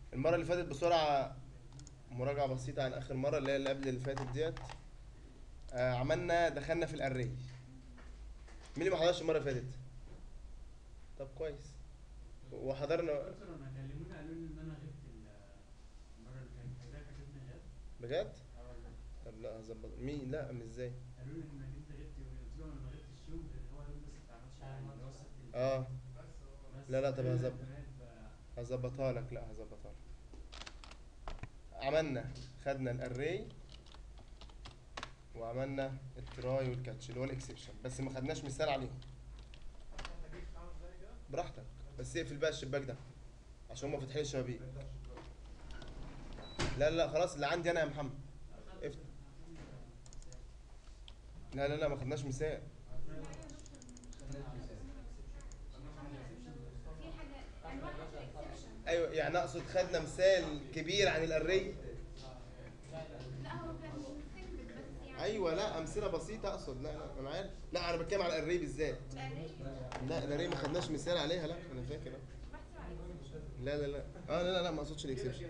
المره اللي فاتت بسرعه مراجعه بسيطه عن اخر مره اللي هي اللي قبل اللي فاتت ديت آه عملنا دخلنا في الاري مين اللي ما حضرش المره اللي فاتت طب كويس وحضرنا دكتور انا كلموني قالوا لي ان انا غبت ال- المره اللي فاتت حضرتك كاتبني غياب بجد اه والله طب لا هظبط مين لا مش ازاي قالوا لي انك انت غبت يومين قلت لهم انا ما غبتش يوم غير هو يوم بس بتاع ماتش الاهلي اللي هو السبت اللي اه فات. بس لا، لا، طب قالوا لي هظبط. إنك غايب، آه، هظبطها لك لا هظبطها لك عملنا خدنا الاري وعملنا التراي والكاتش اللي هو الاكسبشن بس ما خدناش مثال عليهم براحتك بس اقفل بقى الشباك ده عشان هم فاتحين الشبابيك لا لا خلاص اللي عندي انا يا محمد افتح لا لا لا ما خدناش مثال في حاجه انواع الاكسبشن ايوه يعني اقصد خدنا مثال كبير عن الاري لا هو كان سيمبل بس يعني ايوه لا امثله بسيطه اقصد لا لا انا عارف لا انا بتكلم على الاري بالذات لا الاري ما خدناش مثال عليها لا انا فاكر أهو. بحثوا عليه لا لا لا اه لا لا لا ما اقصدش الاكسبشن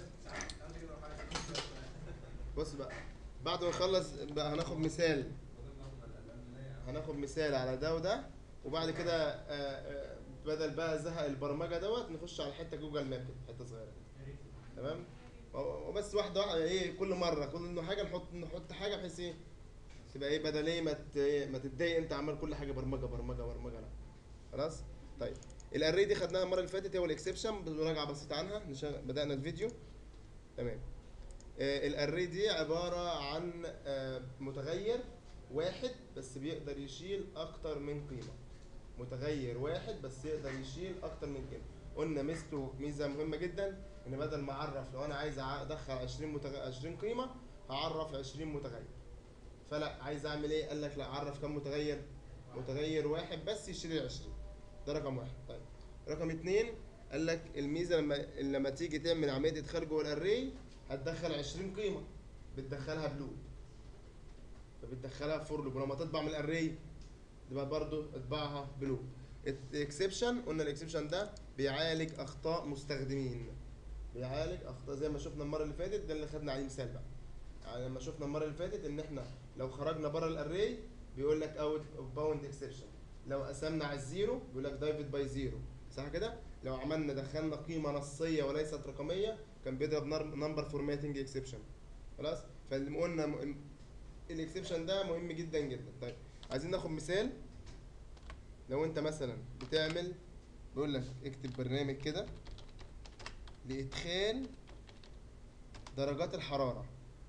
بص بقى بعد ما نخلص بقى هناخد مثال هناخد مثال على ده وده وبعد كده آه، آه، بدل بقى زهق البرمجه دوت نخش على حته جوجل ماب كده، حته صغيره كده. تمام و- وبس واحده واحده ايه كل مره كل إنه حاجه نحط نحط حاجه بحيث ايه تبقى ايه بدل ايه ما ت- إيه، ما تتضايق انت عمال كل حاجه برمجه برمجه برمجه لا خلاص طيب الاري دي خدناها المره اللي فاتت هو الاكسبشن بمراجعه بسيطه عنها نشغل بدانا الفيديو تمام آه الاري دي عباره عن آه متغير واحد بس بيقدر يشيل اكتر من قيمه متغير واحد بس يقدر يشيل اكتر من قيمه قلنا ميزته ميزه مهمه جدا ان بدل ما اعرف لو انا عايز ادخل 20 متغ... 20 قيمه هعرف 20 متغير فلا عايز اعمل ايه قال لك لا اعرف كم متغير متغير واحد بس يشيل ال 20 ده رقم واحد طيب رقم اتنين قال لك الميزه لما لما تيجي تعمل عمليه ادخال جوه الاري هتدخل 20 قيمه بتدخلها بلو فبتدخلها فور لوب ولما تطبع من الاري تبقى برضو اطبعها بلو الاكسبشن قلنا الاكسبشن ده بيعالج اخطاء مستخدمين بيعالج اخطاء زي ما شفنا المره اللي فاتت ده اللي خدنا عليه مثال بقى يعني لما شفنا المره اللي فاتت ان احنا لو خرجنا بره الاري بيقول لك اوت اوف باوند اكسبشن لو قسمنا على الزيرو بيقول لك دايفد باي زيرو صح كده لو عملنا دخلنا قيمه نصيه وليست رقميه كان بيضرب نمبر فورماتنج اكسبشن خلاص فاللي قلنا م- الاكسبشن ده مهم جدا جدا طيب عايزين ناخد مثال لو انت مثلا بتعمل بيقول لك اكتب برنامج كده لادخال درجات الحراره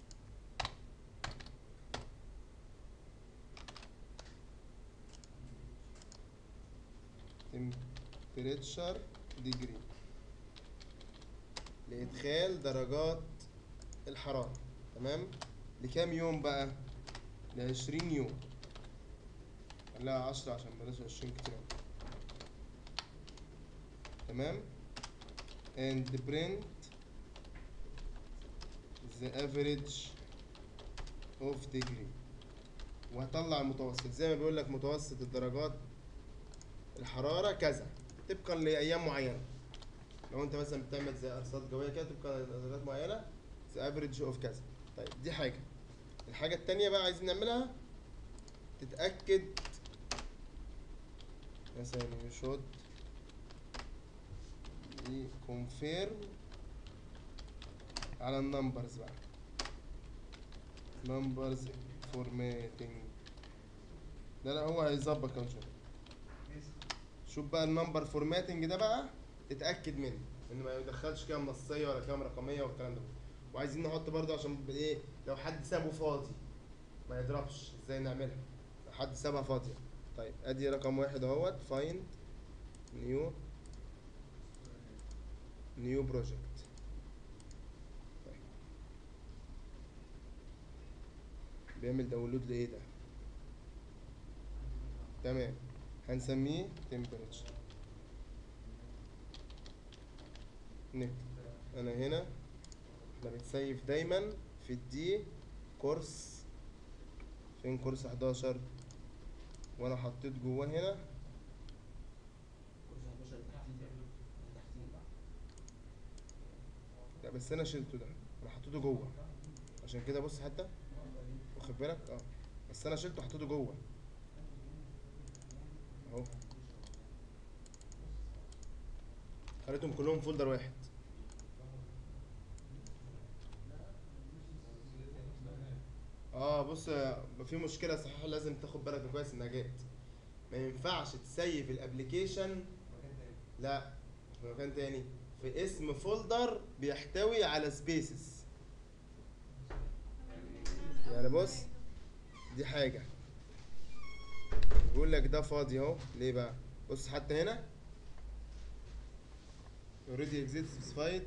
temperature degree لإدخال درجات الحرارة تمام لكام يوم بقى لعشرين يوم لا عشرة عشان بلاش عشرين كتير أوي. تمام and print the average of degree وهطلع المتوسط زي ما بيقول لك متوسط الدرجات الحرارة كذا طبقا لأيام معينة لو أنت مثلا بتعمل زي أرصاد جوية كده طبقا لدرجات معينة the average of كذا طيب دي حاجة الحاجة التانية بقى عايزين نعملها تتأكد مثلا you should confirm على النمبرز بقى numbers formatting لا لا هو هيظبط كمان شوية شوف بقى النمبر فورماتنج ده بقى تتاكد منه ان ما يدخلش كام نصيه ولا كام رقميه والكلام ده وعايزين نحط برضه عشان ايه لو حد سابه فاضي ما يضربش ازاي نعملها لو حد سابها فاضيه طيب ادي رقم واحد اهوت فايند نيو نيو بروجكت بيعمل داونلود لايه ده تمام هنسميه temperature نكتب انا هنا احنا بنسيف دايما في الدي كورس فين كورس 11 وانا حطيت جواه هنا بس انا شلته ده انا حطيته جوه عشان كده بص حتى واخد بالك اه بس انا شلته حطيته جوه اهو خليتهم كلهم فولدر واحد اه بص في مشكله صحيح لازم تاخد بالك كويس انها جت ما ينفعش تسيف الابلكيشن لا في مكان تاني في اسم فولدر بيحتوي على سبيسز يعني بص دي حاجة بيقول لك ده فاضي اهو ليه بقى بص حتى هنا already exist specified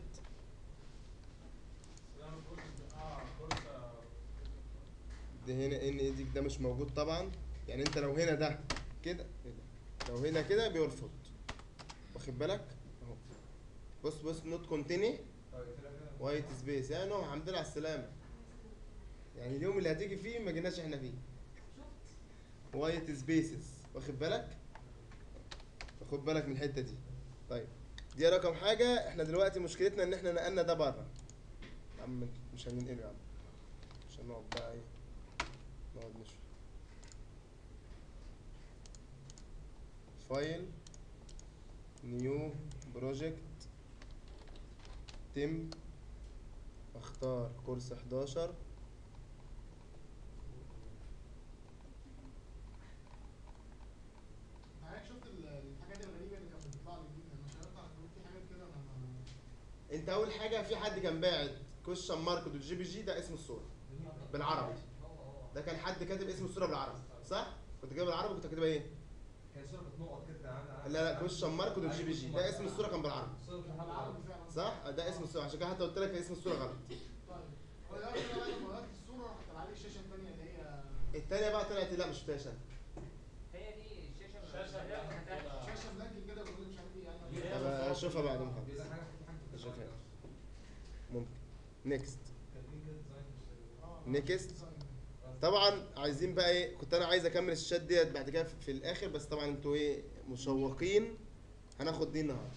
ده هنا ان ايديك ده مش موجود طبعا يعني انت لو هنا ده كده إيه ده؟ لو هنا كده بيرفض واخد بالك اهو بص بص نوت كونتيني وايت سبيس يا نوح الحمد لله على السلامه يعني اليوم اللي هتيجي فيه ما جيناش احنا فيه وايت سبيسز واخد بالك خد بالك من الحته دي طيب دي رقم حاجه احنا دلوقتي مشكلتنا ان احنا نقلنا ده بره يا عم مش هننقله يا عم عشان نقعد بقى ايه نقعد نشوف فايل نيو بروجكت تم اختار كورس 11 حضرتك شفت ال- الحاجات الغريبه اللي كانت بتطلع لي دي انا شغلت على الكروت في حاجات كده انا ما انت اول حاجه في حد كان باعت كوشن مارك دوت جي بي جي ده اسم الصوره بالعربي ده كان حد كاتب اسم الصوره بالعربي صح كنت كاتبها بالعربي كنت كاتبها ايه كان صورة بتنقط كده عاملة لا لا كوشن مارك دوت جي بي جي ده اسم الصوره كان بالعربي صورة كان بالعربي فعلا صح ده اسم الصوره عشان كده حتى قلت لك اسم الصوره غلط طيب هو دلوقتي انا بقى لما غيرت الصوره راح طلع لي الشاشه الثانيه اللي هي التانية بقى طلعت لا مش فاشن هي دي الشاشه الشاشة هي شاشه بلاك كده بيقول لي مش عارف ايه يعني طب اشوفها بعد ما بيبقى اخلص حاجة في حاجة شوفها. ممكن نيكست كاتبين كده ديزاين مش آه، نيكست. ديزاين. طبعا عايزين بقى ايه كنت انا عايز اكمل الشات ديت بعد كده في في الاخر بس طبعا انتوا ايه مشوقين هناخد دي النهارده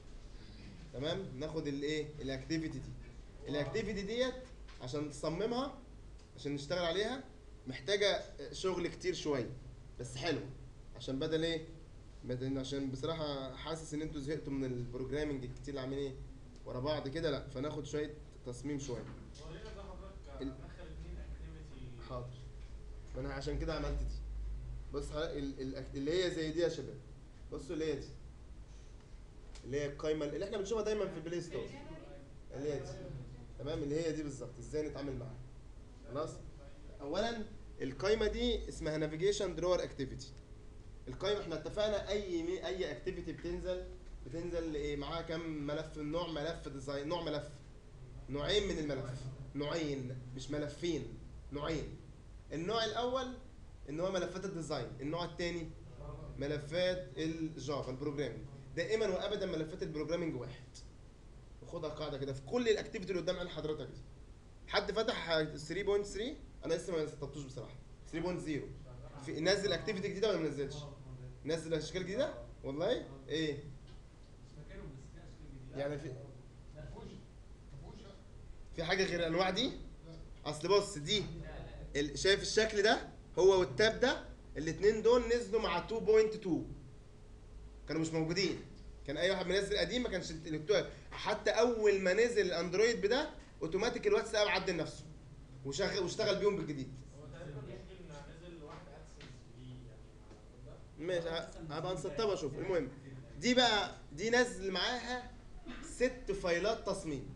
تمام ناخد الايه الاكتيفيتي دي الاكتيفيتي ديت عشان تصممها عشان نشتغل عليها محتاجه شغل كتير شويه بس حلو عشان بدل ايه بدل عشان بصراحه حاسس ان انتوا زهقتوا من البروجرامنج الكتير اللي عاملين ايه ورا بعض كده لا فناخد شويه تصميم شويه ورينا ده حضرتك ال- دخل اتنين اكتيفيتي حاضر ما انا عشان كده عملت دي بص حضرتك ال- ال- اللي هي زي دي يا شباب بصوا اللي هي دي اللي هي القايمه اللي احنا بنشوفها دايما في البلاي ستور اللي هي دي تمام اللي هي دي بالظبط ازاي نتعامل معاها خلاص اولا القايمه دي اسمها نافيجيشن درور اكتيفيتي القايمه احنا اتفقنا اي مي اي اكتيفيتي بتنزل بتنزل ايه معاها كام ملف نوع ملف ديزاين نوع ملف نوعين من الملف نوعين مش ملفين نوعين النوع الاول ان هو ملفات الديزاين النوع الثاني ملفات الجافا البروجرامينج دائما وابدا ملفات البروجرامينج واحد وخدها قاعده كده في كل الاكتيفيتي اللي قدام عين حضرتك دي حد فتح 3.3 انا لسه ما سطبتوش بصراحه 3.0 في نزل اكتيفيتي جديده ولا ما نزلش نزل اشكال جديده والله ايه مش فاكرهم بس في اشكال جديده يعني في مفهوش مفهوش في حاجه غير الانواع دي اصل بص دي ال- شايف الشكل ده هو والتاب ده الاثنين دول نزلوا مع 2.2 كانوا مش موجودين كان اي واحد منزل قديم ما كانش الكتاب حتى اول ما نزل الاندرويد بده اوتوماتيك الواتساب عدل نفسه وشغل واشتغل بيهم بالجديد هو تقريبا بيحكي ان نزل واحد اكسس جديد يعني مع ده ماشي ه- هبقى نسطبها اشوف المهم دي بقى دي نزل معاها ست فايلات تصميم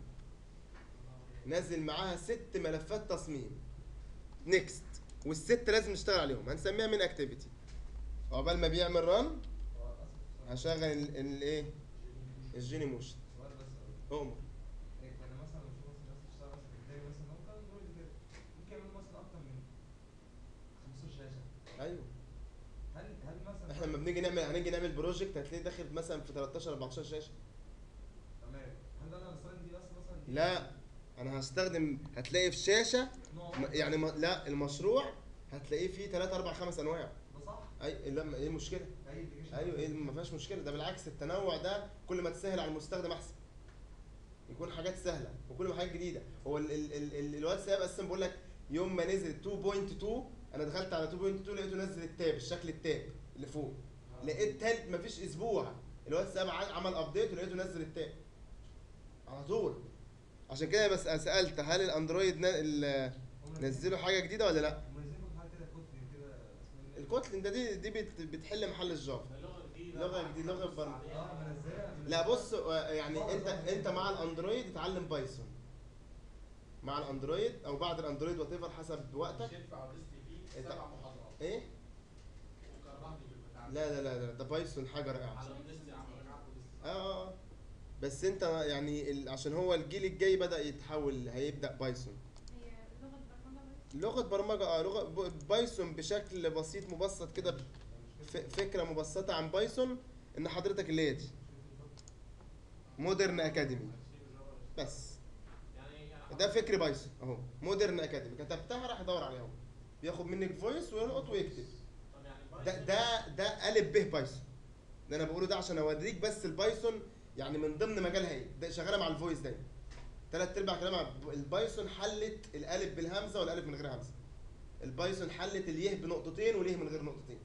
نزل معاها ست ملفات تصميم نيكست والست لازم نشتغل عليهم هنسميها من اكتيفيتي عقبال ما بيعمل ران هشغل ال- الايه الجيني موشن سؤال بس اؤمر إيه، انا مثلا لو شوف مثلا الناس بتشتغل مثلا في التاني مثلا هو كان اندرويد كده ممكن يعملوا مثلا اكتر من 15 شاشة ايوه هل هل مثلا احنا لما بنيجي نعمل هنيجي نعمل بروجكت هتلاقيه داخل مثلا في 13 14 شاشه تمام هل انا هستخدم دي بس مثلا لا انا هستخدم هتلاقي في شاشه نوع م- يعني ما لا المشروع هتلاقيه فيه 3 4 5 انواع ده صح؟ اي لا ايه المشكله اي application ايوه ايه ما فيهاش مشكله ده بالعكس التنوع ده كل ما تسهل على المستخدم احسن يكون حاجات سهله وكل ما حاجات جديده هو ال ال ال ال الواتساب اساسا بقول لك يوم ما نزل 2.2 انا دخلت على 2.2 لقيته نزل التاب الشكل التاب اللي فوق لقيت تالت مفيش اسبوع الواتساب ع- عمل ابديت ولقيته نزل التاب على طول عشان كده بس سالت هل الاندرويد ن- ال- نزلوا حاجه جديده ولا لا منزلين كل حاجه كده كوتلين كده اسمه ايه؟ الكوتلين ده دي دي بت- بتحل محل الجافا لغه جديده لغة جديدة، لغة برمجة. اه منزلها لا بص آه، يعني انت انت مع الاندرويد اتعلم بايثون مع الاندرويد او بعد الاندرويد وات حسب وقتك شيف عرضتي فيه إنت- سبع محاضرات ايه وكرهني بالبتاع لا لا لا لا ده بايثون حاجه رائعه على اوديستي عم بلعب اوديستي اه اه بس انت يعني ال- عشان هو الجيل الجاي بدا يتحول هيبدا بايثون هي لغة برمجة بس لغه برمجه اه لغه ب- بايثون بشكل بسيط مبسط كده ف- فكره مبسطه عن بايثون ان حضرتك اللي هي دي مودرن اكاديمي بس يعني يعني ده فكر بايثون اهو مودرن اكاديمي كتبتها راح يدور عليها اهو بياخد منك فويس ويلقط ويكتب طب يعني ده ده ده الف ب بايثون ده انا بقوله ده عشان اوريك بس البايثون يعني من ضمن مجالها ايه ده شغاله مع الفويس دايما ثلاث ارباع كلامها ب- البايثون حلت الالف بالهمزه والالف من غير همزه البايثون حلت اليه بنقطتين واليه من غير نقطتين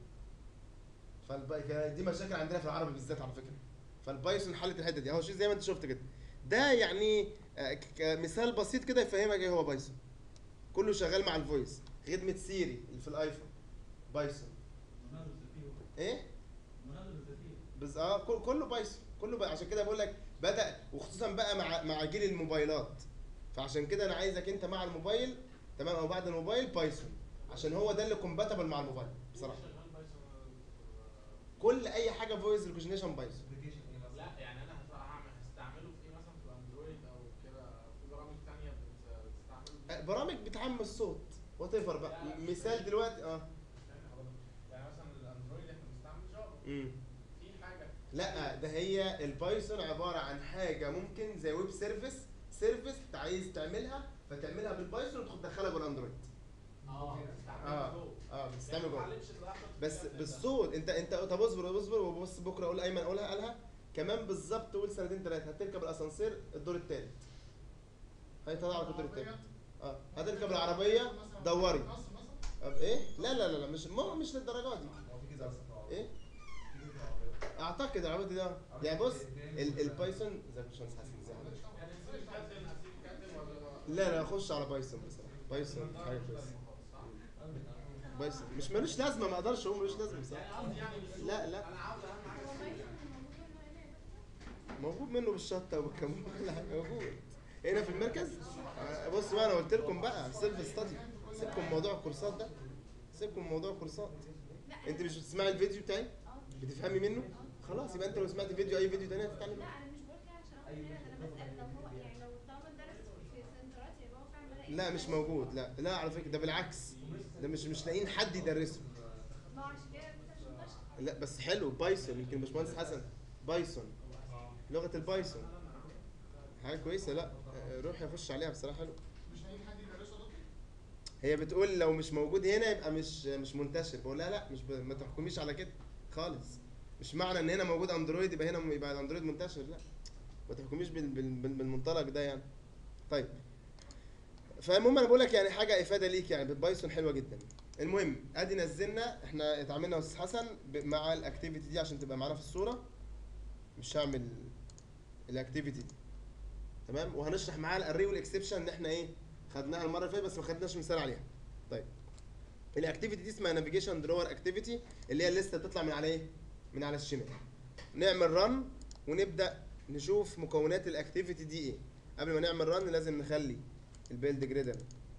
فالب... دي مشاكل عندنا في العربي بالذات على فكره فالبايثون حلت الحته دي اهو شوف زي ما انت شفت كده ده يعني آه، ك- كمثال بسيط كده يفهمك ايه هو بايثون كله شغال مع الفويس خدمه سيري اللي في الايفون بايثون مناظر ذاتيه ايه مناظر ذاتيه بس اه كل- كله بايثون كله بقى عشان كده بقول لك بدا وخصوصا بقى مع مع جيل الموبايلات فعشان كده انا عايزك انت مع الموبايل تمام او بعد الموبايل بايثون عشان هو ده اللي كومباتبل مع الموبايل بصراحه شغال بايثون كل اي حاجه فويس ريكوجنيشن بايثون ابلكيشن ايه مثلا؟ لا يعني انا هت- هعمل هستعمله في ايه مثلا في الاندرويد او كده في برامج تانية بت- بتستعمله آه، برامج بتعمل الصوت وات ايفر بقى مثال دلوقتي اه يعني مثلا الاندرويد احنا بنستعمل جافا امم في حاجه لا ده هي البايثون عباره عن حاجه ممكن زي ويب سيرفيس سيرفيس انت عايز تعملها فتعملها بالبايثون وتدخلها جوه الاندرويد اه اه اه بتستعمل يعني ما جوه اتعلمش تلاحظ بس في الكلام ده. بالصوت انت انت طب اصبر اصبر وبص بكره اقول ايمن اقولها قالها كمان بالظبط قول سنتين ثلاثه هتركب الاسانسير الدور الثالث هيطلع لك الدور الثالث اه هتركب العربيه دوري مصر مثلا طب ايه لا لا لا لا مش ما مش للدرجه دي هو في كده اصلا في العربية. ايه في كده في العربية. اعتقد العربيه دي ده يعني بص ال- البايثون زي ما باشمهندس حسن زي ما قلت. يعني نسيب الكابتن نسيب الكابتن ولا لا لا خش على بايثون بصراحه بايثون حاجه كويسه بايثون مش ملوش لازمه ما اقدرش اقول ملوش لازمه بصراحه يعني قصدي يعني مش لا لا انا عاوز اهم حاجه هو السيرفر. بايثون موجود منه هنا بس موجود منه بالشطه وبالكمون كل حاجه موجود هنا في المركز آه، بص بقى انا قلت لكم بقى سيلف ستادي سيبكم من موضوع الكورسات ده سيبكم من موضوع الكورسات لا انت مش بتسمعي الفيديو بتاعي اه بتفهمي منه خلاص يبقى انت لو سمعت فيديو اي فيديو تاني هتتعلم لا منه انا مش بقول كده عشان اقول كده انا بسال لو هو يعني لو طالما درس في سنترات يبقى هو فعلا بدأ لا يدرس. مش موجود لا لا على فكره ده بالعكس ده مش مش لاقيين حد يدرسه ما هو عشان كده مش منتشر لا بس حلو بايثون يمكن باشمهندس حسن بايثون لغه البايثون حاجه كويسه لا آه، روح يخش عليها بصراحه حلو مش لاقيين حد يدرسه ده هي بتقول لو مش موجود هنا يبقى مش مش منتشر بقول لها لا مش ب... ما تحكميش على كده خالص مش معنى ان هنا موجود اندرويد يبقى هنا يبقى الاندرويد منتشر لا ما تحكميش بال... بال... بال- بالمنطلق ده يعني طيب فالمهم انا بقول لك يعني حاجه افاده ليك يعني بالبايثون حلوه جدا المهم ادي نزلنا احنا اتعاملنا يا استاذ حسن ب- مع الاكتيفيتي دي عشان تبقى معانا في الصوره مش هعمل الاكتيفيتي دي تمام وهنشرح معاها الاري والاكسبشن اللي احنا ايه خدناها المره اللي فاتت بس ما خدناش مثال عليها طيب الاكتيفيتي دي اسمها نافيجيشن درور اكتيفيتي اللي هي الليسته بتطلع من على ايه من على الشمال نعمل رن ونبدا نشوف مكونات الاكتيفيتي دي ايه قبل ما نعمل رن لازم نخلي البيلد جريدر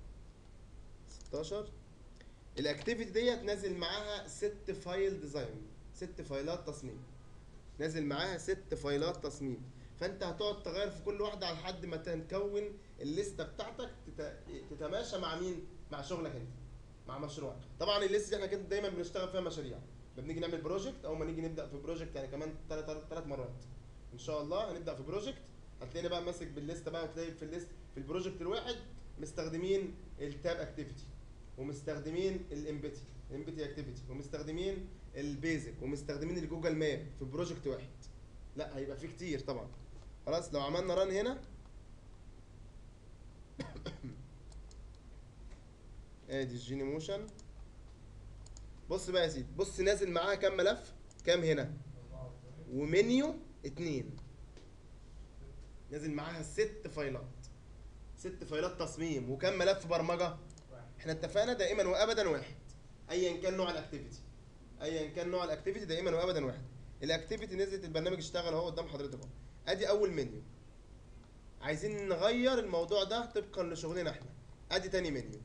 16 الاكتيفيتي ديت نازل معاها ست فايل ديزاين ست فايلات تصميم نازل معاها ست فايلات تصميم فانت هتقعد تغير في كل واحده لحد ما تكون الليسته بتاعتك تت- تتماشى مع مين مع شغلك انت مع مشروعك طبعا الليسته دي احنا كده دايما بنشتغل فيها مشاريع بنيجي نعمل بروجكت او ما نيجي نبدا في بروجكت يعني كمان ثلاث ثلاث مرات ان شاء الله هنبدا في بروجكت هتلاقيني بقى ماسك بالليسته بقى وتلاقي في الليست في البروجكت الواحد مستخدمين التاب اكتيفيتي ومستخدمين الامبتي الامبتي اكتيفيتي ومستخدمين البيزك ومستخدمين الجوجل ماب في بروجكت واحد لا هيبقى في كتير طبعا خلاص لو عملنا ران هنا ادي الجيني موشن بص بقى يا سيدي بص نازل معاها كام ملف كام هنا ومنيو اتنين نازل معاها ست فايلات ست فايلات تصميم وكم ملف برمجه احنا اتفقنا دائما وابدا واحد ايا كان نوع الاكتيفيتي ايا كان نوع الاكتيفيتي دائما وابدا واحد الاكتيفيتي نزلت البرنامج اشتغل اهو قدام حضرتك اهو ادي اول منيو عايزين نغير الموضوع ده طبقا لشغلنا احنا ادي تاني منيو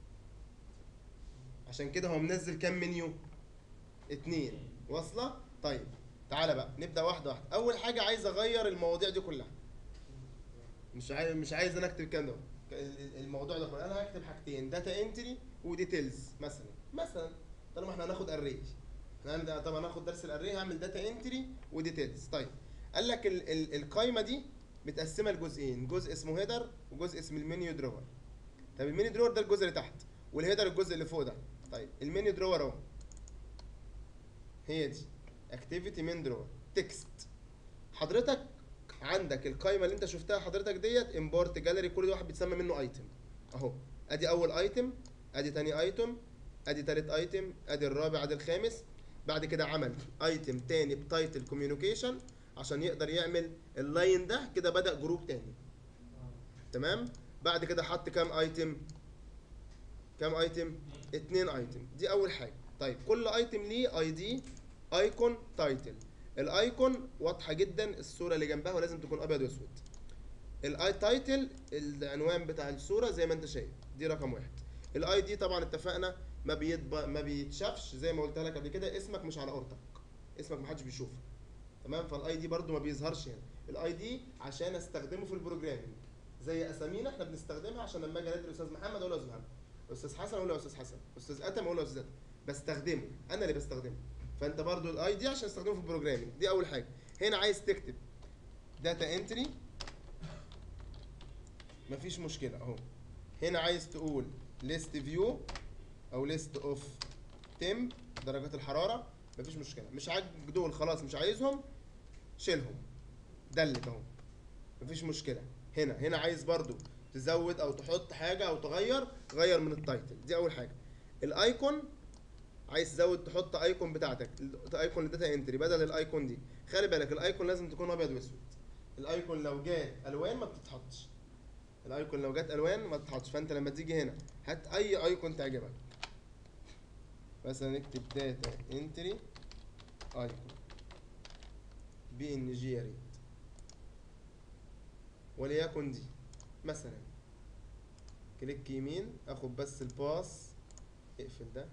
عشان كده هو منزل كام منيو اتنين واصله طيب تعالى بقى نبدا واحده واحده اول حاجه عايز اغير المواضيع دي كلها مش عايز مش عايز انا اكتب الكلام ده ال- الموضوع ده كله انا هكتب حاجتين داتا انتري وديتيلز مثلا مثلا طالما احنا هناخد اري احنا هن- طبعا هناخد درس الاري هعمل داتا انتري وديتيلز طيب قال لك ال ال القايمه دي متقسمه لجزئين جزء اسمه هيدر وجزء اسمه المنيو درور طب المنيو درور ده الجزء اللي تحت والهيدر الجزء اللي فوق ده طيب المنيو درور اهو هي دي اكتيفيتي من درور تكست حضرتك عندك القايمه اللي انت شفتها حضرتك ديت امبورت جاليري كل واحد بيتسمى منه ايتم اهو ادي اول ايتم ادي تاني ايتم ادي تالت ايتم ادي الرابع ادي الخامس بعد كده عمل ايتم تاني بتايتل كوميونيكيشن عشان يقدر يعمل اللاين ده كده بدا جروب تاني تمام بعد كده حط كام ايتم كام ايتم اتنين ايتم دي اول حاجه طيب كل ايتم ليه اي دي ايكون تايتل الايكون واضحه جدا الصوره اللي جنبها ولازم تكون ابيض واسود الاي تايتل العنوان بتاع الصوره زي ما انت شايف دي رقم واحد الاي دي طبعا اتفقنا ما بيطب... ما بيتشافش زي ما قلت لك قبل كده اسمك مش على اورتك اسمك محدش بيشوفه تمام فالاي دي برده ما بيظهرش هنا الاي دي عشان استخدمه في البروجرامينج زي اسامينا احنا بنستخدمها عشان لما اجي انادي الاستاذ محمد اقول له يا استاذ محمد استاذ حسن اقول له يا استاذ حسن استاذ اتم اقول له يا استاذ اتم بستخدمه انا اللي بستخدمه فانت برضو الاي دي عشان استخدمه في البروجرامينج دي اول حاجه هنا عايز تكتب داتا انتري مفيش مشكله اهو هنا عايز تقول ليست فيو او ليست اوف تيم درجات الحراره مفيش مشكله مش عاجبك دول خلاص مش عايزهم شيلهم دلت اهو مفيش مشكله هنا هنا عايز برضو تزود او تحط حاجه او تغير غير من التايتل دي اول حاجه الايكون عايز تزود تحط ايكون بتاعتك الايكون الداتا انتري بدل الايكون دي خلي بالك الايكون لازم تكون ابيض واسود الايكون لو جات الوان ما بتتحطش الايكون لو جات الوان ما بتتحطش فانت لما تيجي هنا هات اي ايكون تعجبك مثلا نكتب داتا انتري ايكون بي ان جي يا ريت وليكن دي مثلا كليك يمين اخد بس الباس اقفل ده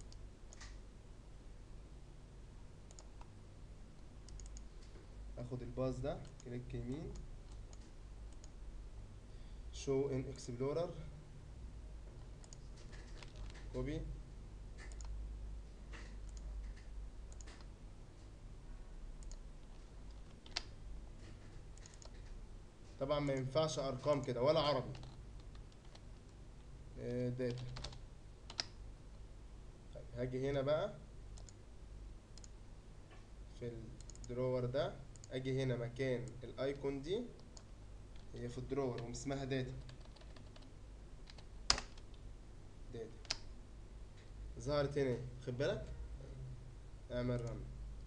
اخد الباص ده كليك يمين شو ان اكسبلورر كوبي طبعا ما ينفعش ارقام كده ولا عربي آه، داتا طيب هاجي هنا بقى في الدرور ده اجي هنا مكان الايكون دي هي في الدرور واسمها داتا داتا ظهرت هنا خد بالك اعمل رن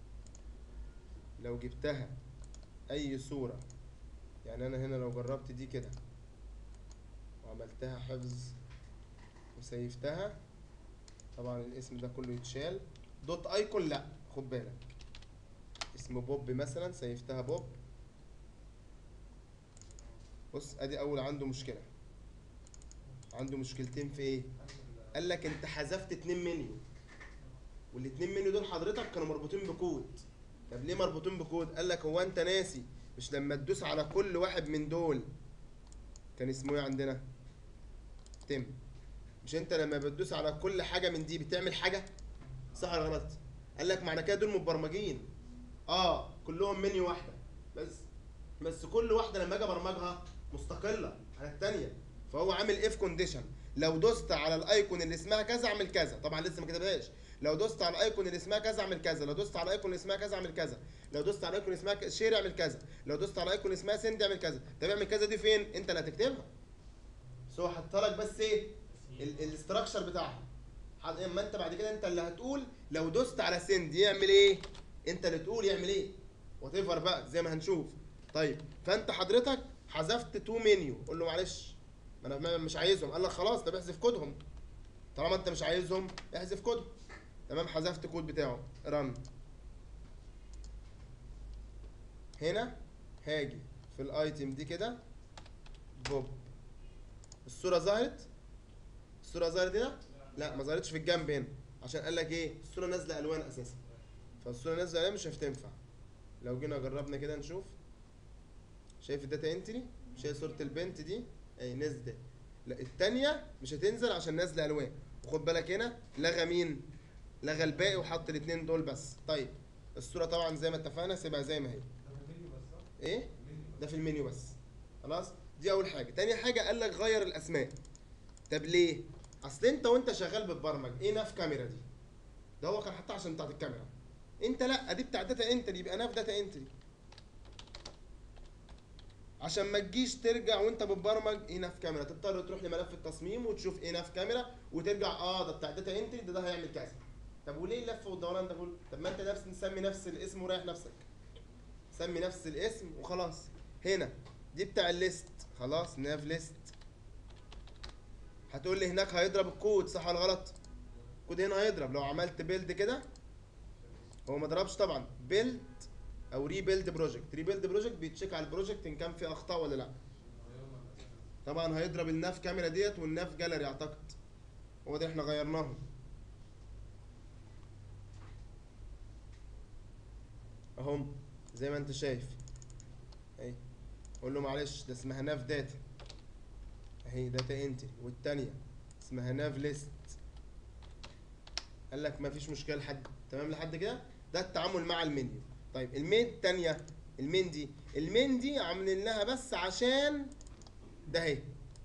لو جبتها اي صورة يعني انا هنا لو جربت دي كده وعملتها حفظ وسيفتها طبعا الاسم ده كله يتشال دوت ايكون لا خد بالك اسمه بوب مثلا سيفتها بوب بص ادي اول عنده مشكله عنده مشكلتين في ايه قال لك انت حذفت اتنين منيو والاتنين منيو دول حضرتك كانوا مربوطين بكود طب ليه مربوطين بكود قال لك هو انت ناسي مش لما تدوس على كل واحد من دول كان اسمه ايه عندنا تم مش انت لما بتدوس على كل حاجه من دي بتعمل حاجه صح ولا غلط قال لك معنى كده دول متبرمجين اه كلهم منيو واحده بس بس كل واحده لما اجي ابرمجها مستقله عن الثانيه فهو عامل اف كونديشن لو دوست على الايكون اللي اسمها كذا اعمل كذا طبعا لسه ما كتبهاش لو دوست على الايكون اللي اسمها كذا اعمل كذا لو دوست على الايكون اللي اسمها كذا اعمل كذا لو دوست على الايكون اللي اسمها ك- شير اعمل كذا لو دوست على الايكون اللي اسمها سند اعمل كذا طب اعمل كذا دي فين انت اللي هتكتبها بس هو حاطط لك بس ايه الاستراكشر بتاعها حط- اما انت بعد كده انت اللي هتقول لو دوست على سند يعمل ايه انت اللي تقول يعمل ايه وات ايفر بقى زي ما هنشوف طيب فانت حضرتك حذفت تو منيو قول له معلش ما انا مش عايزهم قال لك خلاص طب احذف كودهم طالما انت مش عايزهم احذف كودهم تمام حذفت كود بتاعه رن هنا هاجي في الايتم دي كده بوب الصوره ظهرت الصوره ظهرت هنا لا ما ظهرتش في الجنب هنا عشان قال لك ايه الصوره نازله الوان اساسا فالصوره نازله الوان مش هتنفع لو جينا جربنا كده نشوف شايف الداتا انتري شايف صوره البنت دي اهي نزلت لا التانية مش هتنزل عشان نازله الوان وخد بالك هنا لغى مين لغى الباقي وحط الاثنين دول بس طيب الصوره طبعا زي ما اتفقنا سيبها زي ما هي ده في المنيو بس صح؟ ايه المنيو ده في المنيو بس خلاص دي اول حاجه تاني حاجه قال لك غير الاسماء طب ليه اصل انت وانت شغال بتبرمج ايه ناف كاميرا دي ده هو كان حاطها عشان بتاعت الكاميرا انت لا دي بتاع داتا انتري يبقى ناف داتا انتري عشان ما تجيش ترجع وانت بتبرمج ايه ناف كاميرا تضطر تروح لملف التصميم وتشوف ايه ناف كاميرا وترجع اه ده بتاع داتا انتري ده ده هيعمل كذا طب وليه اللف والدوران ده كله طب ما انت نفس نسمي نفس الاسم وريح نفسك سمي نفس الاسم وخلاص هنا دي بتاع الليست خلاص ناف ليست هتقول لي هناك هيضرب الكود صح ولا غلط الكود هنا هيضرب لو عملت بيلد كده هو ما ضربش طبعا بيلد او ريبيلد بروجكت ريبيلد بروجكت بيتشيك على البروجكت ان كان فيه اخطاء ولا لا طبعا هيضرب الناف كاميرا ديت والناف جاليري اعتقد هو ده احنا غيرناهم اهم زي ما انت شايف اهي قول له معلش ده اسمها ناف داتا اهي داتا انتري والتانية اسمها ناف ليست قال لك مفيش مشكله لحد تمام لحد كده ده التعامل مع المنيو طيب المين التانية المين دي المين دي عاملين لها بس عشان ده اهي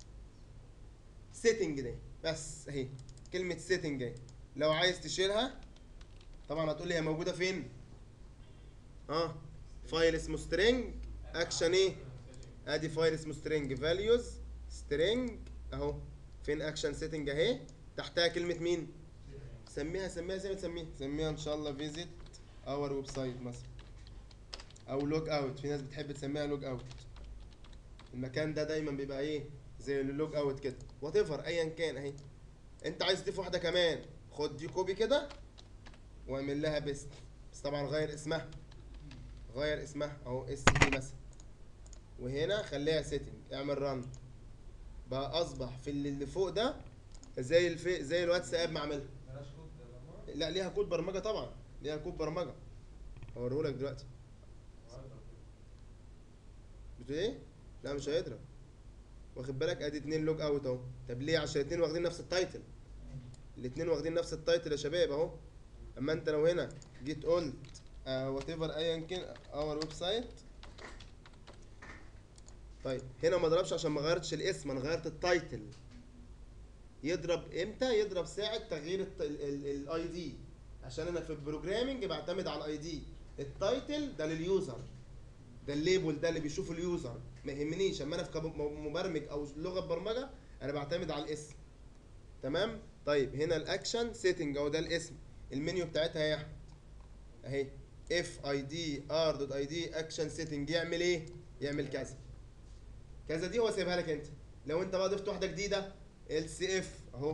سيتنج ده بس اهي كلمة سيتنج اهي لو عايز تشيلها طبعا هتقول لي هي موجودة فين؟ اه فايل اسمه سترينج اكشن ايه؟ ادي فايل اسمه سترينج فاليوز سترينج اهو فين اكشن سيتنج اهي تحتها كلمة مين؟ سميها سميها زي ما تسميها سميها ان شاء الله فيزيت اور ويب سايت مثلا او لوج اوت في ناس بتحب تسميها لوج اوت المكان ده دايما بيبقى ايه زي اللوج اوت كده وات ايفر ايا كان اهي انت عايز تضيف واحده كمان خد دي كوبي كده واعمل لها بيست بس طبعا غير اسمها غير اسمها اهو اس دي مثلا وهنا خليها سيتنج اعمل رن بقى اصبح في اللي اللي فوق ده زي الفي زي الواتساب ما عملها ملهاش كود برمجة؟ لا ليها كود برمجه طبعا ليها كود برمجه هوريهولك دلوقتي وهيضرب كده. بتقول ايه لا مش هيضرب واخد بالك ادي اتنين لوج اوت اهو طب ليه عشان الاتنين واخدين نفس التايتل الاتنين واخدين نفس التايتل يا شباب اهو اما انت لو هنا جيت قلت وات ايفر ايا كان اور ويب سايت طيب هنا ما ضربش عشان ما غيرتش الاسم انا غيرت التايتل يضرب امتى يضرب ساعه تغيير الاي دي عشان انا في البروجرامنج بعتمد على الاي دي التايتل ده لليوزر ده الليبل ده اللي بيشوفه اليوزر ما يهمنيش اما انا في كم- مبرمج او لغه برمجه انا بعتمد على الاسم تمام طيب هنا الاكشن سيتنج اهو ده الاسم المنيو بتاعتها يا احمد اهي اف اي دي ار دوت اي دي اكشن سيتنج يعمل ايه يعمل كذا كذا دي هو سايبها لك انت لو انت بقى ضفت واحده جديده ال سي اف اهو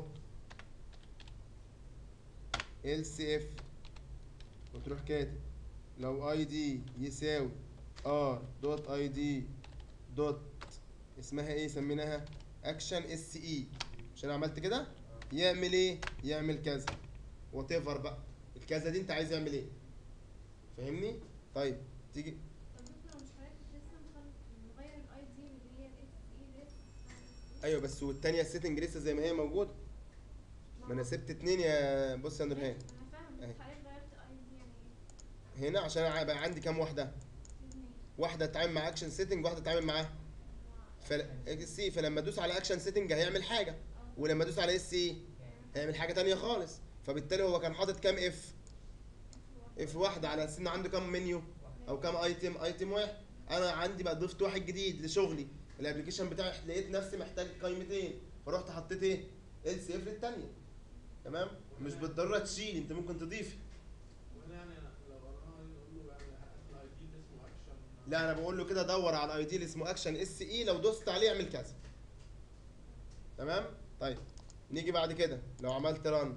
ال سي اف وتروح كاتب لو اي دي يساوي ار دوت اي دي دوت اسمها ايه سميناها اكشن اس اي مش انا عملت كده يعمل ايه يعمل كذا وات ايفر بقى الكذا دي انت عايز يعمل ايه فاهمني طيب تيجي طب دكتور مش حضرتك لسه مخل- مغير الاي دي اللي هي الاس اي لسه ايوه بس والتانية السيتنج لسه زي ما هي موجوده ما انا سبت اتنين يا بص يا نورهان انا فاهم أهي. بس حضرتك غيرت اي دي يعني ايه؟ هنا عشان أنا بقى عندي كام واحده اتنين. واحده تتعامل مع اكشن سيتنج واحده تتعامل معاه فل... سي فلما ادوس على اكشن سيتنج هيعمل حاجه اه. ولما ادوس على اس اي هيعمل حاجه تانية خالص فبالتالي هو كان حاطط كام اف اف واحده على اساس ان عنده كام منيو او كام ايتم ايتم واحد انا عندي بقى ضفت واحد جديد لشغلي الابلكيشن بتاعي لقيت نفسي محتاج قيمتين فرحت حطيت ايه ال سي اف للثانيه تمام مش بالضروره تشيل انت ممكن تضيفي وهنا يعني لو انا نقول له يعني الاي دي اللي اسمه اكشن لا انا بقول له كده دور على الاي دي اللي اسمه اكشن اس اي لو دوست عليه اعمل كذا تمام طيب نيجي بعد كده لو عملت ران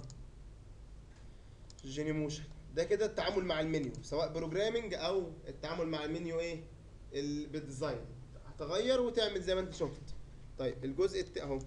جيني موشن ده كده التعامل مع المنيو سواء بروجرامنج او التعامل مع المنيو ايه ال- بالديزاين هتغير وتعمل زي ما انت شفت طيب الجزء الت... اهو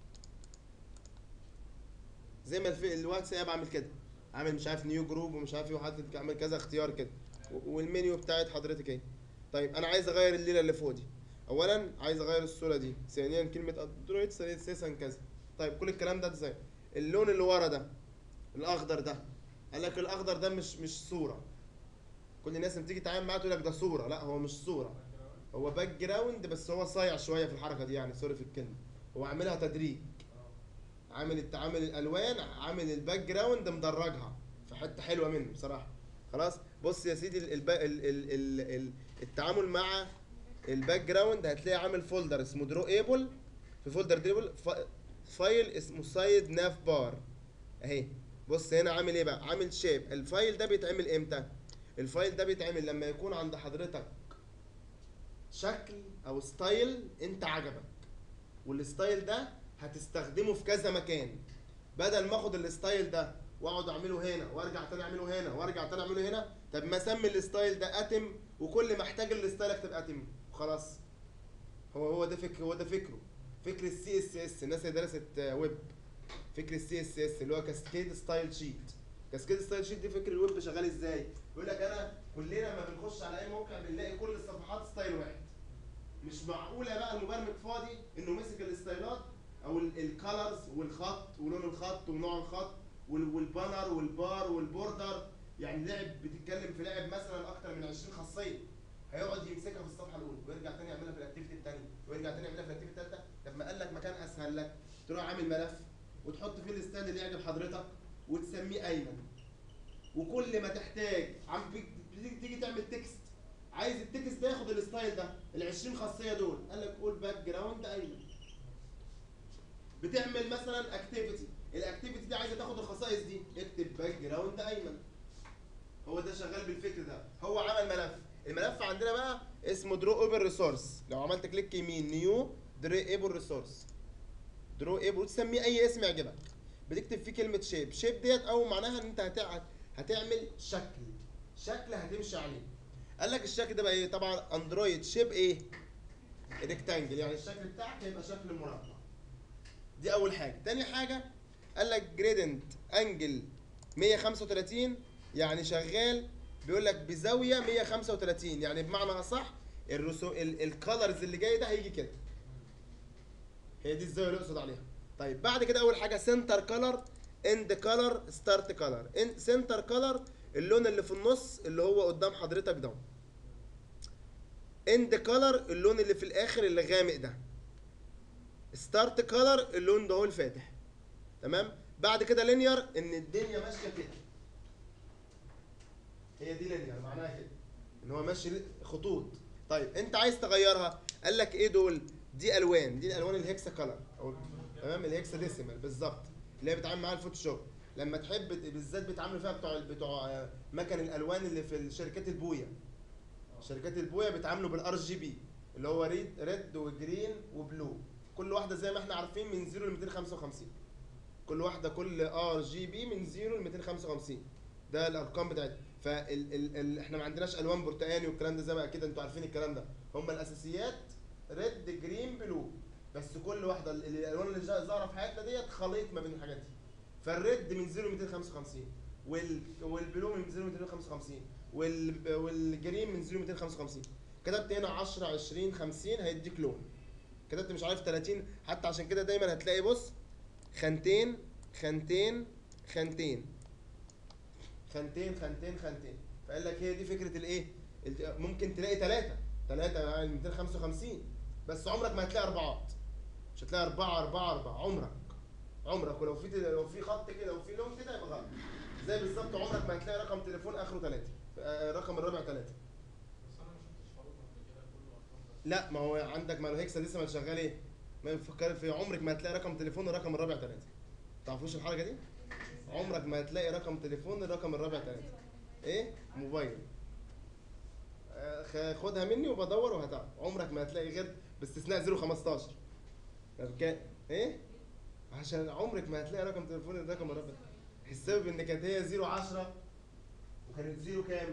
زي ما الف... الواتساب عامل كده عامل مش عارف نيو جروب ومش عارف ايه وحاطط عامل كذا اختيار كده و- والمنيو بتاعت حضرتك ايه طيب انا عايز اغير الليله اللي فوق دي اولا عايز اغير الصوره دي ثانيا كلمه اندرويد اساسا كذا طيب كل الكلام ده ازاي اللون اللي ورا ده الاخضر ده قال لك الاخضر ده مش مش صوره كل الناس لما تيجي تتعامل معاه تقول لك ده صوره لا هو مش صوره هو باك جراوند بس هو صايع شويه في الحركه دي يعني سوري في الكلمه هو عاملها تدريج عامل التعامل الالوان عامل الباك جراوند مدرجها في حته حلوه منه بصراحه خلاص بص يا سيدي ال ال ال ال ال ال التعامل مع الباك جراوند هتلاقي عامل فولدر اسمه درو ايبل في فولدر دريبل فايل اسمه سايد ناف بار اهي بص هنا عامل ايه بقى عامل شيب الفايل ده بيتعمل امتى الفايل ده بيتعمل لما يكون عند حضرتك شكل او ستايل انت عجبك والستايل ده هتستخدمه في كذا مكان بدل ما اخد الستايل ده واقعد اعمله هنا وارجع تاني اعمله هنا وارجع تاني اعمله هنا طب ما اسمي الستايل ده اتم وكل ما احتاج الستايل اكتب اتم وخلاص هو هو ده فكر هو ده فكره فكر السي اس اس الناس اللي درست آه، ويب فكر السي اس اس اللي هو كاسكيد ستايل شيت كاسكيد ستايل شيت دي فكر الويب شغال ازاي يقول لك انا كلنا لما بنخش على اي موقع بنلاقي كل الصفحات ستايل واحد مش معقوله بقى المبرمج فاضي انه مسك الستايلات او الكالرز والخط ولون الخط ونوع الخط وال- والبانر والبار والبوردر يعني لعب بتتكلم في لعب مثلا اكتر من 20 خاصيه هيقعد يمسكها في الصفحه الاولى ويرجع تاني يعملها في الاكتيفيتي الثانيه ويرجع تاني يعملها في الاكتيفيتي الثالثه طب ما قال لك مكان اسهل لك تروح عامل ملف وتحط فيه الستايل اللي يعجب حضرتك وتسميه ايمن وكل ما تحتاج عم بي- بتيجي تيجي تعمل تكست عايز التكست ده ياخد الستايل ده ال 20 خاصيه دول قال لك قول باك جراوند ايمن بتعمل مثلا اكتيفيتي الاكتيفيتي دي عايزه تاخد الخصائص دي اكتب باك جراوند ايمن هو ده شغال بالفكر ده هو عمل ملف الملف عندنا بقى اسمه درو اوبن ريسورس لو عملت كليك يمين نيو درو ايبل ريسورس درو ايبل تسميه اي اسم يعجبك بتكتب فيه كلمه شيب شيب ديت او معناها ان انت هتع- هتعمل شكل شكل هتمشي عليه قال لك الشكل ده بقى ايه طبعا اندرويد شيب ايه ريكتانجل يعني الشكل بتاعك هيبقى شكل مربع دي اول حاجه تاني حاجه قال لك جريدنت انجل 135 يعني شغال بيقول لك بزاويه 135 يعني بمعنى اصح الرسوم الكالرز اللي جاي ده هيجي كده هي دي الزاويه اللي اقصد عليها طيب بعد كده اول حاجه سنتر كلر اند كلر ستارت كلر سنتر كلر اللون اللي في النص اللي هو قدام حضرتك ده اند كلر اللون اللي في الاخر اللي غامق ده ستارت كلر اللون ده هو الفاتح تمام بعد كده لينير ان الدنيا ماشيه كده هي دي لينير معناها كده ان هو ماشي خطوط طيب انت عايز تغيرها قال لك ايه دول دي الوان دي الالوان الهكسا كلر او تمام الهكسا ديسيمال بالظبط اللي هي بتعامل معاها الفوتوشوب لما تحب بالذات بيتعاملوا فيها بتوع بتوع آه، مكن الالوان اللي في شركات البويه شركات البويه بيتعاملوا بالار جي بي اللي هو ريد ريد وجرين وبلو كل واحده زي ما احنا عارفين من 0 ل 255 كل واحده كل ار جي بي من 0 ل 255 ده الارقام بتاعتها فال ال ال احنا ما عندناش الوان برتقاني والكلام ده زي ما اكيد انتوا عارفين الكلام ده هم الاساسيات ريد جرين بلو بس كل واحده ال- الالوان اللي جا- ظاهره في حياتنا ديت خليط ما بين الحاجات دي فالريد من 0 ل 255 وال والبلو من 0 ل 255 وال والجرين من 0 ل 255 كتبت هنا 10 20 50 هيديك لون كتبت مش عارف 30 حتى عشان كده دايما هتلاقي بص خانتين خانتين خانتين خانتين خانتين خانتين فقال لك هي دي فكره الايه الت- ممكن تلاقي ثلاثه ثلاثه يعني 255 بس عمرك ما هتلاقي اربعات مش هتلاقي اربعه اربعه اربعه عمرك عمرك ولو في لو في خط كده وفي لون كده يبقى غلط زي بالظبط عمرك ما هتلاقي رقم تليفون اخره ثلاثه رقم الرابع ثلاثه بس انا ما شفتش فاروق قبل كده كله ارقام لا ما هو عندك ما الهكسا لسه ما شغال ايه ما يفكر في عمرك ما هتلاقي رقم تليفون الرقم الرابع ثلاثة تعرفوش الحركه دي عمرك ما هتلاقي رقم تليفون الرقم الرابع ثلاثة ايه موبايل آه، خ- خدها مني وبدور وهتعرف عمرك ما هتلاقي غير باستثناء 015 كان ايه عشان عمرك ما هتلاقي رقم تليفون الرقم الرابع السبب ان كانت هي 010 وكانت 0 كام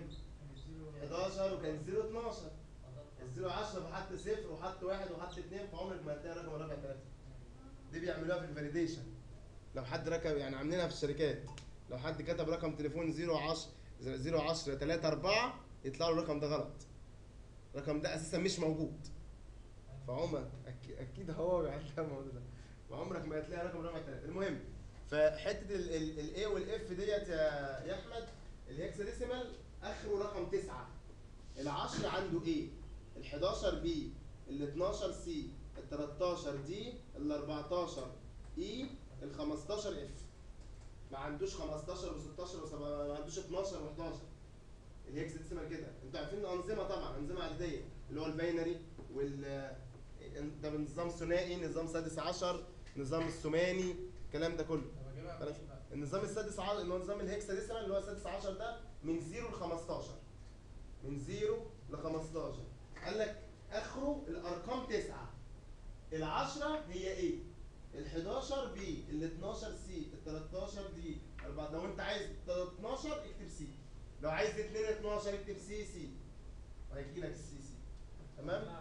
11 وكان 0 12 الزيرو 10 فحط صفر وحط واحد وحط اتنين فعمرك ما هتلاقي رقم رابع ثلاثة دي بيعملوها في الفاليديشن لو حد ركب يعني عاملينها في الشركات لو حد كتب رقم تليفون 010 010 3 4 يطلع له الرقم ده غلط الرقم ده اساسا مش موجود فعمر أكيد, اكيد هو بيعمل الموضوع ده وعمرك ما هتلاقي رقم رابع ثلاثة المهم فحته الاي والاف ديت يا يا احمد الهكساديسيمال اخره رقم تسعة العشر عنده ايه ال 11 بي ال 12 سي ال 13 دي ال 14 اي ال 15 اف ما عندوش 15 و16 و7 ما عندوش 12 و11 الهكس ديسيمال كده انتوا عارفين الانظمه طبعا انظمه عدديه اللي هو الباينري وال ده نظام ثنائي نظام سادس عشر نظام الثماني الكلام ده كله طب اجيبها خلاص. منين بقى؟ النظام السادس عشر اللي هو نظام الهكسا ديسيمال اللي هو السادس عشر ده من 0 ل 15 من 0 ل 15 قال لك اخره الارقام تسعه العشرة هي ايه؟ ال 11 بي ال 12 سي ال 13 دي أربعة لو انت عايز 12 اكتب سي لو عايز 2 12 اكتب سي سي وهيجي لك السي سي تمام؟ انا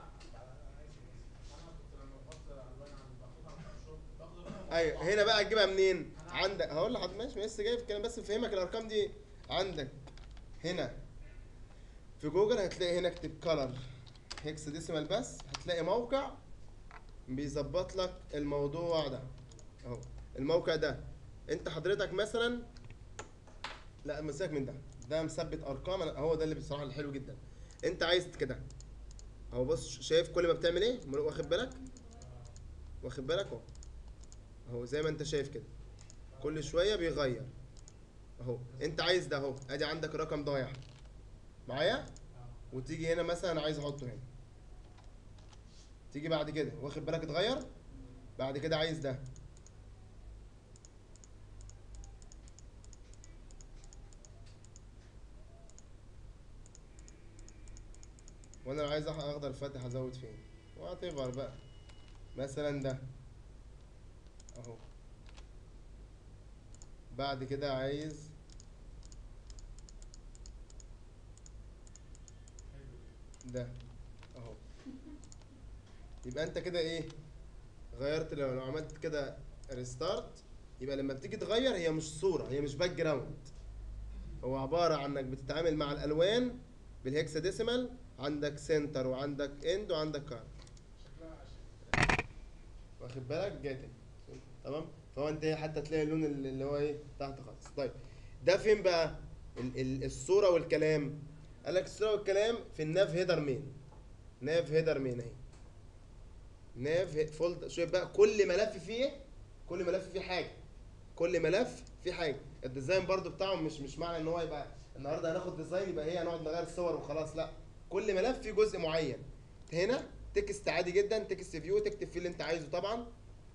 انا كنت لما بحط الوان عند باخدها من الشوب باخد منهم ايوه مربع. هنا بقى تجيبها منين؟ عندك هقول لحضرتك ماشي لسه جاي في الكلام بس فهمك الارقام دي عندك هنا في جوجل هتلاقي هنا اكتب كلر هيكس ديسيمال بس هتلاقي موقع بيظبط لك الموضوع ده اهو الموقع ده انت حضرتك مثلا لا مساك من ده ده مثبت ارقام أنا- هو ده اللي بصراحه الحلو جدا انت عايز كده اهو بص شايف كل ما بتعمل ايه واخد بالك واخد بالك اهو اهو زي ما انت شايف كده كل شويه بيغير اهو انت عايز ده اهو ادي عندك رقم ضايع معايا وتيجي هنا مثلا انا عايز احطه هنا تيجي بعد كده واخد بالك اتغير بعد كده عايز ده وانا لو عايز أح- اخضر الفاتح ازود فين وات بقى مثلا ده اهو بعد كده عايز ده اهو يبقى انت كده ايه غيرت لو, لو عملت كده ريستارت يبقى لما بتيجي تغير هي مش صورة هي مش باك جراوند هو عبارة عن انك بتتعامل مع الالوان بالهكساديسيمال عندك سنتر وعندك اند وعندك كارد شكلها عشان واخد بالك جاتك تمام فهو انت حتى تلاقي اللون اللي اللي هو ايه تحت خالص طيب ده فين بقى ال ال الصوره والكلام قال لك الصوره والكلام في الناف هيدر مين ناف هيدر مين اهي ناف هي- فولد شوف بقى كل ملف فيه كل ملف فيه حاجه كل ملف فيه حاجه الديزاين برضو بتاعه مش مش معنى ان هو يبقى النهارده هناخد ديزاين يبقى هي هنقعد نغير الصور وخلاص لا كل ملف فيه جزء معين هنا تكست عادي جدا تكست فيو تكتب فيه اللي انت عايزه طبعا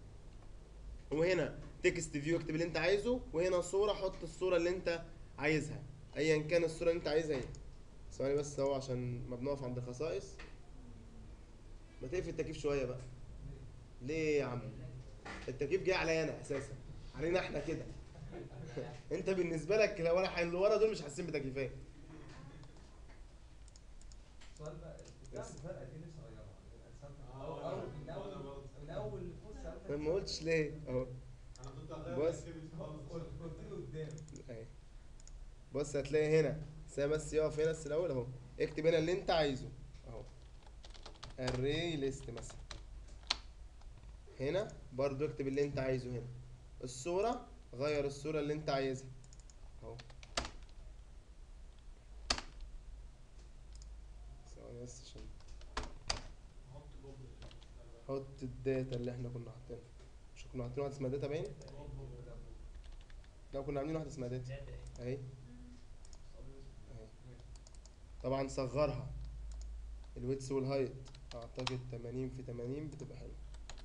وهنا تكست فيو اكتب اللي انت عايزه وهنا صوره حط الصوره اللي انت عايزها ايا كان الصوره اللي انت عايزها ايه ثواني بس هو عشان ما بنقف عند الخصائص ما تقفل التكييف شويه بقى ليه يا عم التكييف جاي عليا انا اساسا علينا احنا كده انت بالنسبه لك لو ولا اللي ورا دول مش حاسين بتكييفات السؤال بقى بتاع بس. الفرقه دي نفسي اغيرها الأجسام من آه، اول وأنا- من وأنا اول برضه. من اول فرصه ما قلتش ليه اهو انا كنت بص. قلت قلت لي قدام اهي بص هتلاقي هنا سيبها بس يقف هنا بس الاول اهو اكتب هنا اللي انت عايزه اهو array list مثلا هنا برضو اكتب اللي انت عايزه هنا الصورة غير الصورة اللي انت عايزها اهو ثواني بس عشان احط بوب حط الداتا اللي احنا كنا حاطينها مش كنا حاطين واحدة اسمها داتا باين لو كنا عاملين واحدة اسمها داتا اهي اهي طبعا صغرها الويتس والهايت اعتقد 80 في 80 بتبقى حلوه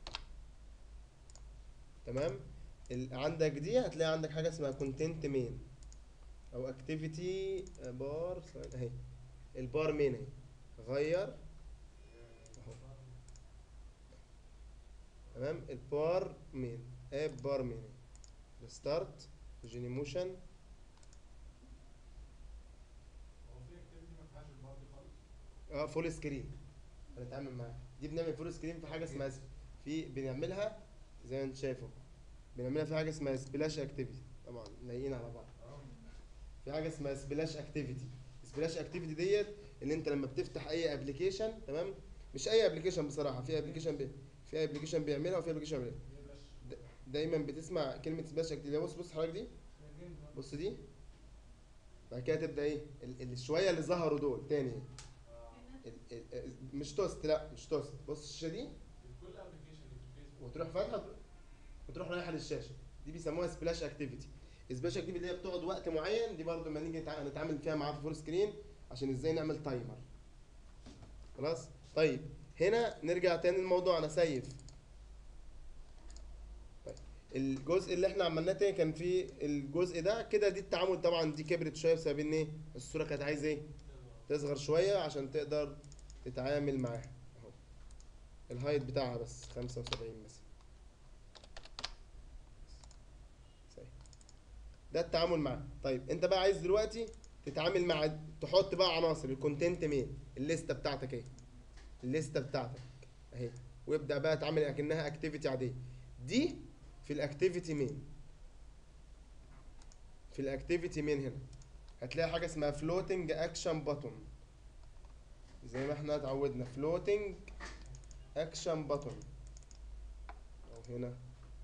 تمام ال... عندك دي هتلاقي عندك حاجه اسمها كونتنت مين او اكتيفيتي بار اهي البار مين اهي غير اهو تمام البار مين اب بار مين ريستارت جيني موشن هو في اكتيفيتي ما فيهاش البار دي خالص اه فول سكرين هنتعامل معاها دي بنعمل فول سكرين في حاجه اسمها في بنعملها زي ما انت شايفه بنعملها في حاجه اسمها سبلاش اكتيفيتي طبعا لايقين على بعض في حاجه اسمها سبلاش اكتيفيتي سبلاش اكتيفيتي ديت ان انت لما بتفتح اي ابلكيشن تمام مش اي ابلكيشن بصراحه في ابلكيشن بي في ابلكيشن بيعملها وفي ابلكيشن بيعملها د- دايما بتسمع كلمه سبلاش اكتيفيتي بص بص حضرتك دي بص دي بعد كده تبدا ايه ال- ال- الشويه اللي ظهروا دول تاني ال- ال- ال- مش توست لا مش توست بص الشاشه دي كل ابلكيشن اللي في الفيسبوك وتروح فاتحه وتروح رايحه للشاشه دي بيسموها سبلاش اكتيفيتي سبلاش اكتيفيتي اللي هي بتقعد وقت معين دي برضو لما نيجي نتع- نتعامل فيها معاها في فول سكرين عشان ازاي نعمل تايمر خلاص طيب هنا نرجع تاني لموضوعنا سيف طيب الجزء اللي احنا عملناه تاني كان في الجزء ده كده دي التعامل طبعا دي كبرت شويه بسبب ان ايه الصوره كانت عايزه ايه تصغر شويه عشان تقدر تتعامل معاها اهو الهايت بتاعها بس 75 مثلا صحيح. ده التعامل معاه طيب انت بقى عايز دلوقتي تتعامل مع تحط بقى عناصر الكونتنت مين الليسته بتاعتك اهي الليسته بتاعتك اهي وابدا بقى اتعامل اكنها اكتيفيتي عاديه دي في الاكتيفيتي مين في الاكتيفيتي مين هنا هتلاقي حاجه اسمها فلوتنج اكشن بutton زي ما احنا اتعودنا فلوتنج اكشن بutton او هنا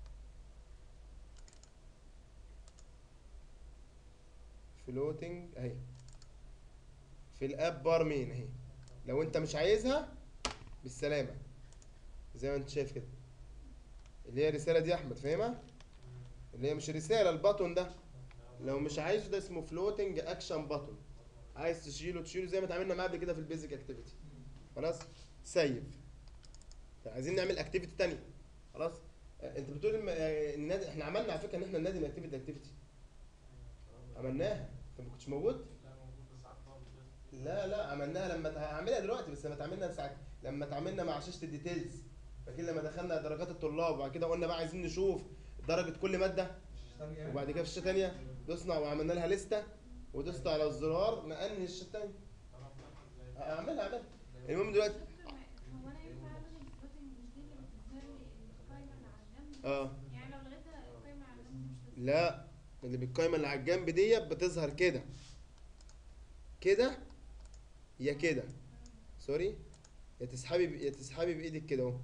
فلوتنج اهي في الاب بار مين اهي لو انت مش عايزها بالسلامه زي ما انت شايف كده اللي هي الرساله دي يا احمد فاهمها اللي هي مش رساله الباتون ده لو مش عايزه ده اسمه فلوتنج اكشن باتون عايز تشيله تشيله زي ما اتعاملنا معاه قبل كده في البيزك اكتيفيتي خلاص سيف طيب عايزين نعمل اكتيفيتي تانية خلاص آه، انت بتقول الم- آه، النادي احنا عملنا على فكره ان احنا النادي من اكتيفيتي اكتيفيتي عملناها انت ما كنتش موجود لا موجود بس عارف طبعا بس لا لا عملناها لما تع- هعملها دلوقتي بس لما اتعاملنا ساعه لما اتعاملنا مع شاشه الديتيلز فاكر لما دخلنا درجات الطلاب وبعد كده قلنا بقى عايزين نشوف درجه كل ماده وبعد كده في الشاشه تانية دوسنا وعملنا لها لسته ودوست على الزرار نقلني الشاشه التانية طب افتحها ازاي؟ اعملها اعملها المهم دلوقتي دكتور ما- هو انا ينفع الغي السبوتنج مش دي اللي بتظهر لي القايمه اللي على الجنب اه يعني لو لغيتها القايمه على الجنب دي مش هتظهر لا اللي بالقايمه اللي على الجنب ديت بتظهر كده كده يا كده سوري يا تسحبي ب- يا تسحبي بايدك كده اهو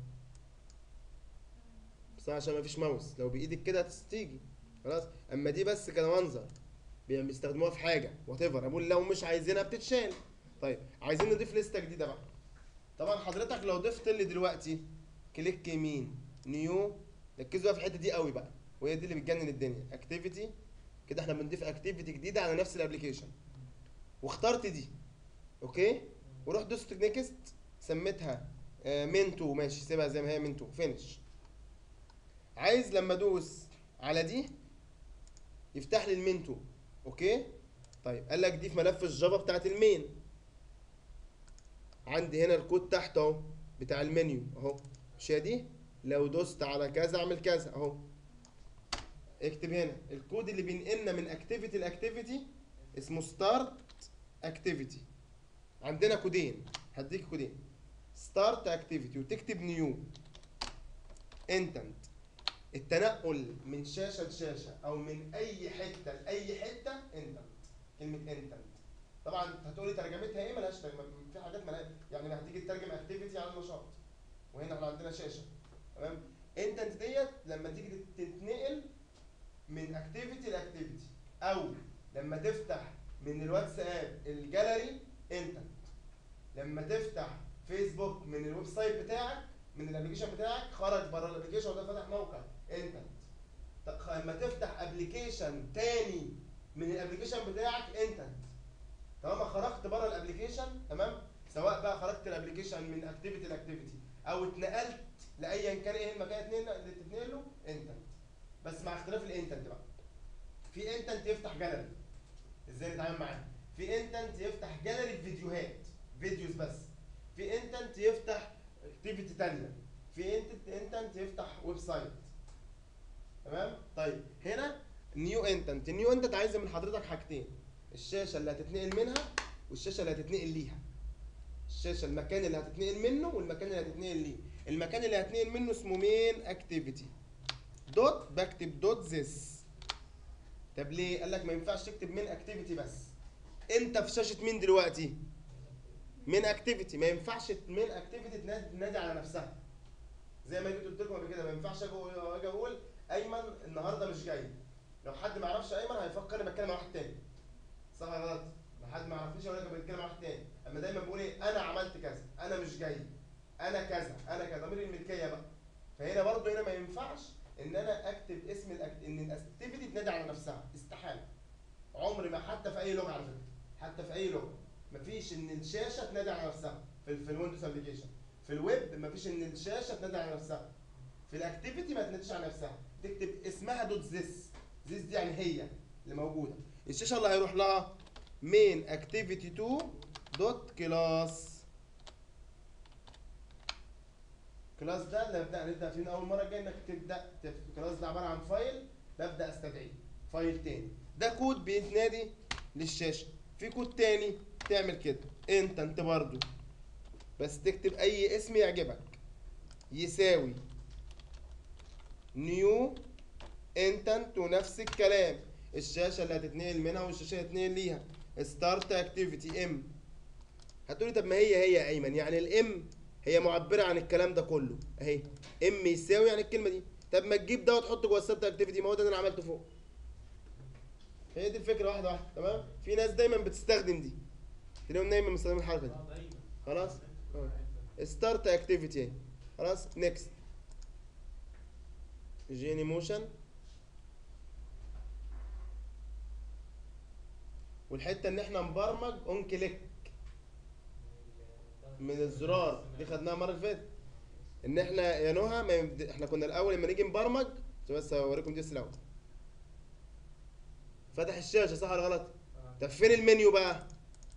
بس عشان ما فيش ماوس لو بايدك كده هتستيجي خلاص اما دي بس كده منظر بي- بيستخدموها في حاجه وات ايفر اقول لو مش عايزينها بتتشال طيب عايزين نضيف لسته جديده بقى طبعا حضرتك لو ضفت لي دلوقتي كليك يمين نيو ركزوا بقى في الحته دي قوي بقى وهي دي اللي بتجنن الدنيا اكتيفيتي كده احنا بنضيف اكتيفيتي جديده على نفس الابلكيشن واخترت دي اوكي ورحت دوست نيكست سميتها منتو ماشي سيبها زي ما هي منتو فينش عايز لما ادوس على دي يفتح لي المنتو اوكي طيب قال لك دي في ملف الجافا بتاعت المين عندي هنا الكود تحت اهو بتاع المنيو اهو مش هي دي لو دوست على كذا اعمل كذا اهو اكتب هنا الكود اللي بينقلنا من اكتيفيتي لاكتيفيتي اسمه ستارت اكتيفيتي عندنا كودين هديك كودين ستارت اكتيفيتي وتكتب نيو انتنت التنقل من شاشه لشاشه او من اي حته لاي حته انتنت كلمه انتنت طبعا هتقولي ترجمتها ايه ملهاش ترجمه في حاجات ملهاش يعني هتيجي تترجم اكتيفيتي على النشاط وهنا احنا عندنا شاشه تمام انتنت ديت لما تيجي تتنقل من اكتيفيتي لاكتيفيتي او لما تفتح من الواتساب الجاليري انتنت لما تفتح فيسبوك من الويب سايت بتاعك من الابلكيشن بتاعك خرج بره الابلكيشن وده فتح موقع انتنت طب خ- لما تفتح ابلكيشن تاني من الابلكيشن بتاعك انتنت طالما خرجت بره الابلكيشن تمام سواء بقى خرجت الابلكيشن من اكتيفيتي لاكتيفيتي او اتنقلت لايا كان ايه المكان اتنين- اللي تتنقل له انتنت بس مع اختلاف الانتنت بقى في انتنت يفتح جاليري ازاي نتعامل معاه في انتنت يفتح جاليري فيديوهات فيديوز بس في انتنت يفتح اكتيفيتي تانية في انتنت انتنت يفتح ويب سايت تمام طيب هنا نيو انتنت النيو انتنت عايزه من حضرتك حاجتين الشاشه اللي هتتنقل منها والشاشه اللي هتتنقل ليها الشاشه المكان اللي هتتنقل منه والمكان اللي هتتنقل ليه المكان اللي هتنقل منه اسمه مين اكتيفيتي دوت بكتب دوت ذس طب ليه قال لك ما ينفعش تكتب من اكتيفيتي بس انت في شاشه مين دلوقتي من اكتيفيتي ما ينفعش من اكتيفيتي تنادي على نفسها زي ما جيت قلت لكم قبل كده ما ينفعش اجي أقول- اجي اقول ايمن النهارده مش جاي لو حد ما يعرفش ايمن هيفكر اني بتكلم مع واحد تاني صح ولا غلط لو حد ما يعرفنيش اقول لك أنا بتكلم مع واحد تاني اما دايما بقول ايه انا عملت كذا انا مش جاي انا كذا انا كذا ضمير الملكيه بقى فهنا برضه هنا ما ينفعش ان انا اكتب اسم الأكت... ان الاكتيفيتي تنادي على نفسها استحاله عمري ما حتى في اي لغه على فكره حتى في اي لغه مفيش ان الشاشه تنادي على نفسها في, ال- في الويندوز ابلكيشن في الويب مفيش ان الشاشه تنادي على نفسها في الاكتيفيتي ما تناديش على نفسها تكتب اسمها دوت ذس ذس دي يعني هي اللي موجوده الشاشه اللي هيروح لها مين اكتيفيتي 2 دوت كلاس كلاس ده اللي نبدا نبدا فيه من اول مره الجايه انك تبدا تف- كلاس ده عباره عن فايل ببدا استدعيه فايل تاني ده كود بيتنادي للشاشه في كود تاني تعمل كده انت انت برضو بس تكتب اي اسم يعجبك يساوي نيو انتنت ونفس الكلام الشاشه اللي هتتنقل منها والشاشه اللي هتتنقل ليها ستارت اكتيفيتي ام هتقولي طب ما هي هي يا ايمن يعني الام هي معبره عن الكلام ده كله اهي ام يساوي يعني الكلمه دي طب ما تجيب ده وتحطه جوه الستارت اكتيفيتي ما هو ده اللي انا عملته فوق هي دي الفكره واحده واحده تمام في ناس دايما بتستخدم دي تلاقيهم دايما مستخدمين الحركه دي اه دايما خلاص ستارت اكتيفيتي اهي خلاص نيكست جيني موشن والحته ان احنا نبرمج اون كليك من الزرار دي خدناها المره اللي فاتت ان احنا يا نهى ما يمد... احنا كنا الاول لما نيجي نبرمج عشان بس اوريكم دي الاول فتح الشاشه صح ولا غلط طب فين المنيو بقى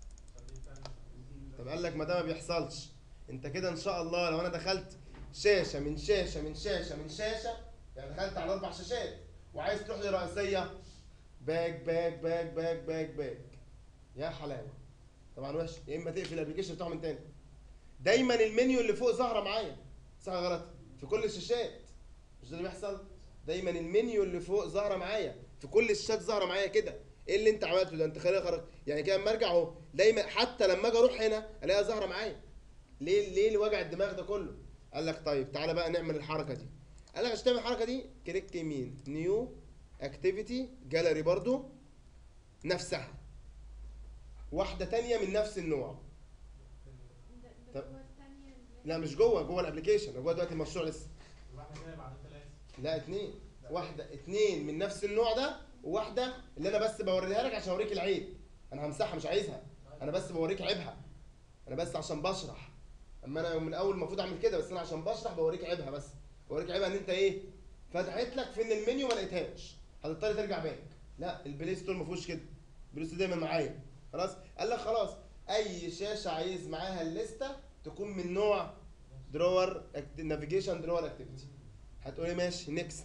طب قال لك ما ده ما بيحصلش انت كده ان شاء الله لو انا دخلت شاشه من شاشه من شاشه من شاشه يعني دخلت على اربع شاشات وعايز تروح لرئيسيه باك باك باك باك باك باك يا حلاوه طبعا وحش يا اما تقفل الابلكيشن بتاعه من تاني دايما المنيو اللي فوق ظاهره معايا صح ولا غلط في كل الشاشات مش ده اللي بيحصل دايما المنيو اللي فوق ظاهره معايا في كل الشاشات ظاهره معايا كده ايه اللي انت عملته ده انت خليها خرج يعني كده اما ارجع اهو دايما حتى لما اجي اروح هنا الاقيها ظاهره معايا ليه ليه الوجع الدماغ ده كله قال لك طيب تعالى بقى نعمل الحركه دي قال لك عشان تعمل الحركه دي كليك يمين نيو اكتيفيتي جاليري برضو نفسها واحده تانية من نفس النوع ده ده طب- جوه الثانية اللي- لا مش جوه جوه الابلكيشن جوه دلوقتي المشروع لسه واحنا كده بعد ثلاثة لا اتنين واحده اتنين من نفس النوع ده وواحده اللي انا بس بوريها لك عشان اوريك العيب انا همسحها مش عايزها انا بس بوريك عيبها انا بس عشان بشرح اما انا من الاول المفروض اعمل كده بس انا عشان بشرح بوريك عيبها بس بوريك عيبها ان انت ايه فتحت لك في ان المنيو ما لقيتهاش هتضطر ترجع باك لا البلاي ستور ما فيهوش كده البلاي ستور دايما معايا خلاص قال لك خلاص اي شاشه عايز معاها الليسته تكون من نوع درور نافيجيشن درور اكتيفيتي هتقولي ماشي نيكست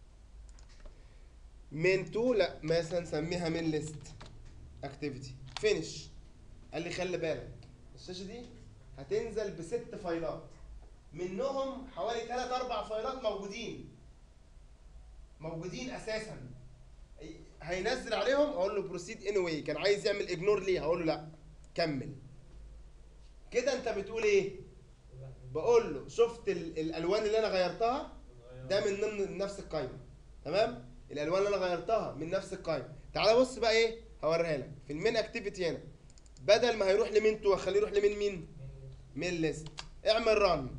من 2 لا مثلا نسميها من ليست اكتيفيتي فينش قال لي خلي بالك الشاشه دي هتنزل بست فايلات منهم حوالي 3 4 فايلات موجودين موجودين اساسا هينزل عليهم اقول له بروسيد اني واي كان عايز يعمل اجنور ليه هقول له لا كمل كده انت بتقول ايه بقول له شفت ال- الالوان اللي انا غيرتها ده من ضمن نفس القايمه تمام الالوان اللي انا غيرتها من نفس القايمه تعال بص بقى ايه هوريها لك في المين اكتيفيتي هنا بدل ما هيروح لمين تو هخليه يروح لمين مين من ليست اعمل ران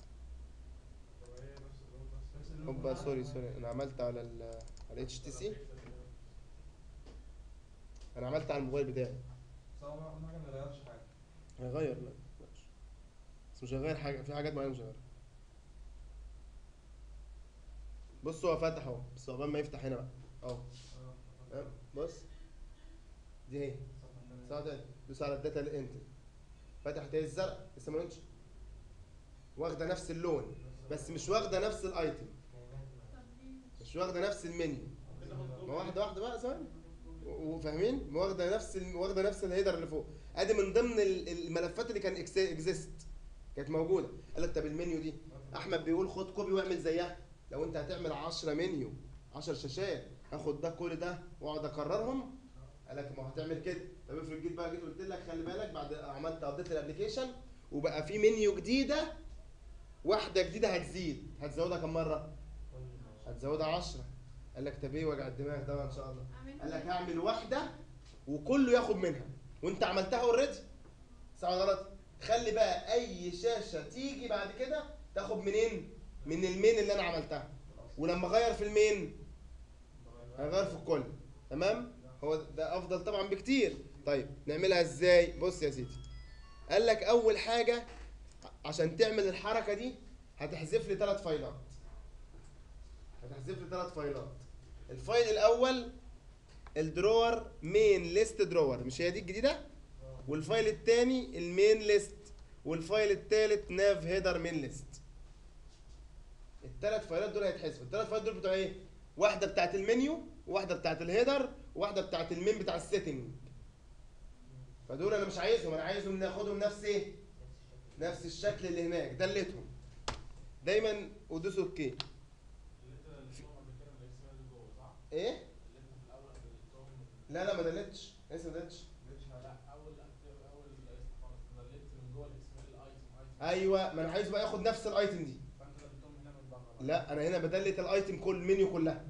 اوبا سوري سوري انا عملت على ال على اتش تي سي انا عملت على الموبايل بتاعي بس هو ما ما ما غيرش حاجه هغير لا بس مش هغير حاجه في حاجات معينه مش هغيرها بص هو فتح اهو بس عقبال ما يفتح هنا بقى اهو تمام؟ بص دي هي صح تاني دوس على الداتا الانتر فتحت هي الزرق لسه ما لونش واخده نفس اللون بس مش واخده نفس الايتم طب ليه؟ مش واخده نفس المنيو ما واحده واحده بقى ثواني و- وفاهمين واخده نفس ال- واخده نفس الهيدر اللي فوق ادي من ضمن ال- الملفات اللي كان اكزيست كانت موجوده قال لك طب المنيو دي احمد بيقول خد كوبي واعمل زيها لو انت هتعمل 10 منيو 10 شاشات هاخد ده كل ده واقعد اكررهم قال لك ما هو هتعمل كده طب افرض جيت بقى جيت قلت لك خلي بالك بعد عملت ابديت الابلكيشن وبقى في منيو جديده واحده جديده هتزيد هتزودها كم مره هتزودها 10 قال لك طب ايه وجع الدماغ ده بقى ان شاء الله أعمل قال لك إيه؟ هعمل واحده وكله ياخد منها وانت عملتها اوريدي صح ولا غلط خلي بقى اي شاشه تيجي بعد كده تاخد منين من المين اللي انا عملتها ولما اغير في المين هغير في الكل تمام هو ده افضل طبعا بكتير طيب نعملها ازاي بص يا سيدي قال لك اول حاجه عشان تعمل الحركه دي هتحذف لي ثلاث فايلات هتحذف لي ثلاث فايلات الفايل الاول الدرور مين ليست درور مش هي دي الجديده والفايل الثاني المين ليست والفايل الثالث ناف هيدر مين ليست الثلاث فايلات دول هيتحسبوا الثلاث فايلات دول بتوع ايه واحده بتاعت المنيو واحده بتاعت الهيدر وواحده بتاعت المين بتاع السيتنج فدول انا مش عايزهم انا عايزهم ناخدهم نفس ايه نفس الشكل اللي هناك دلتهم دايما ودوس اوكي اللي انت دلتهم قبل كده من الاكس ام جوه صح؟ ايه اللي انت في الاول دلتهم لا لا ما دلتش لسه ما دلتش لا اول اول لسه خالص دلت من جوه الاكس ام الايتم ايتم ايوه ما انا عايز بقى ياخد نفس الايتم دي فانت دلتهم هنا من بره بقى. لا انا هنا بدلت الايتم كل المنيو كلها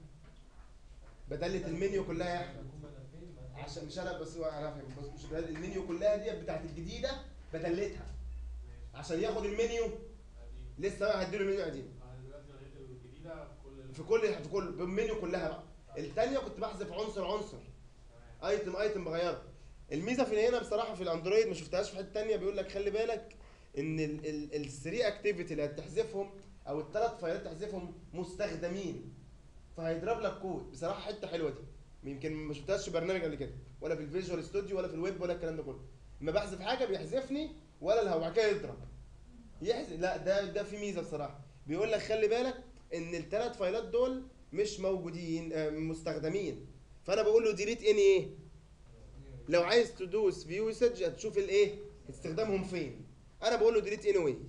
بدلت المنيو كلها يا احمد عشان مش انا بس انا فاهم بس مش بدل المنيو كلها دي بتاعت الجديده بدلتها عشان ياخد المنيو ادي لسه بقى هديله المنيو قديم انا دلوقتي لغيت الجديده في كل ال- في كل في كل بالمنيو كلها بقى الثانيه كنت بحذف عنصر عنصر تمام. ايتم ايتم بغيره الميزه في هنا بصراحه في الاندرويد ما شفتهاش في حته تانية بيقول لك خلي بالك ان الثري اكتيفيتي اللي هتحذفهم او الثلاث فايلات تحذفهم مستخدمين فهيضرب لك كود بصراحه حته حلوه دي يمكن ما شفتهاش في برنامج قبل كده ولا في الفيجوال ستوديو ولا في الويب ولا الكلام ده كله لما بحذف حاجه بيحذفني ولا الهوا بعد كده يضرب يحذف لا ده ده في ميزه بصراحه بيقول لك خلي بالك ان الثلاث فايلات دول مش موجودين آه، مستخدمين فانا بقول له ديليت ان ايه لو عايز تدوس في يوسج هتشوف الايه استخدامهم فين انا بقول له ديليت اني واي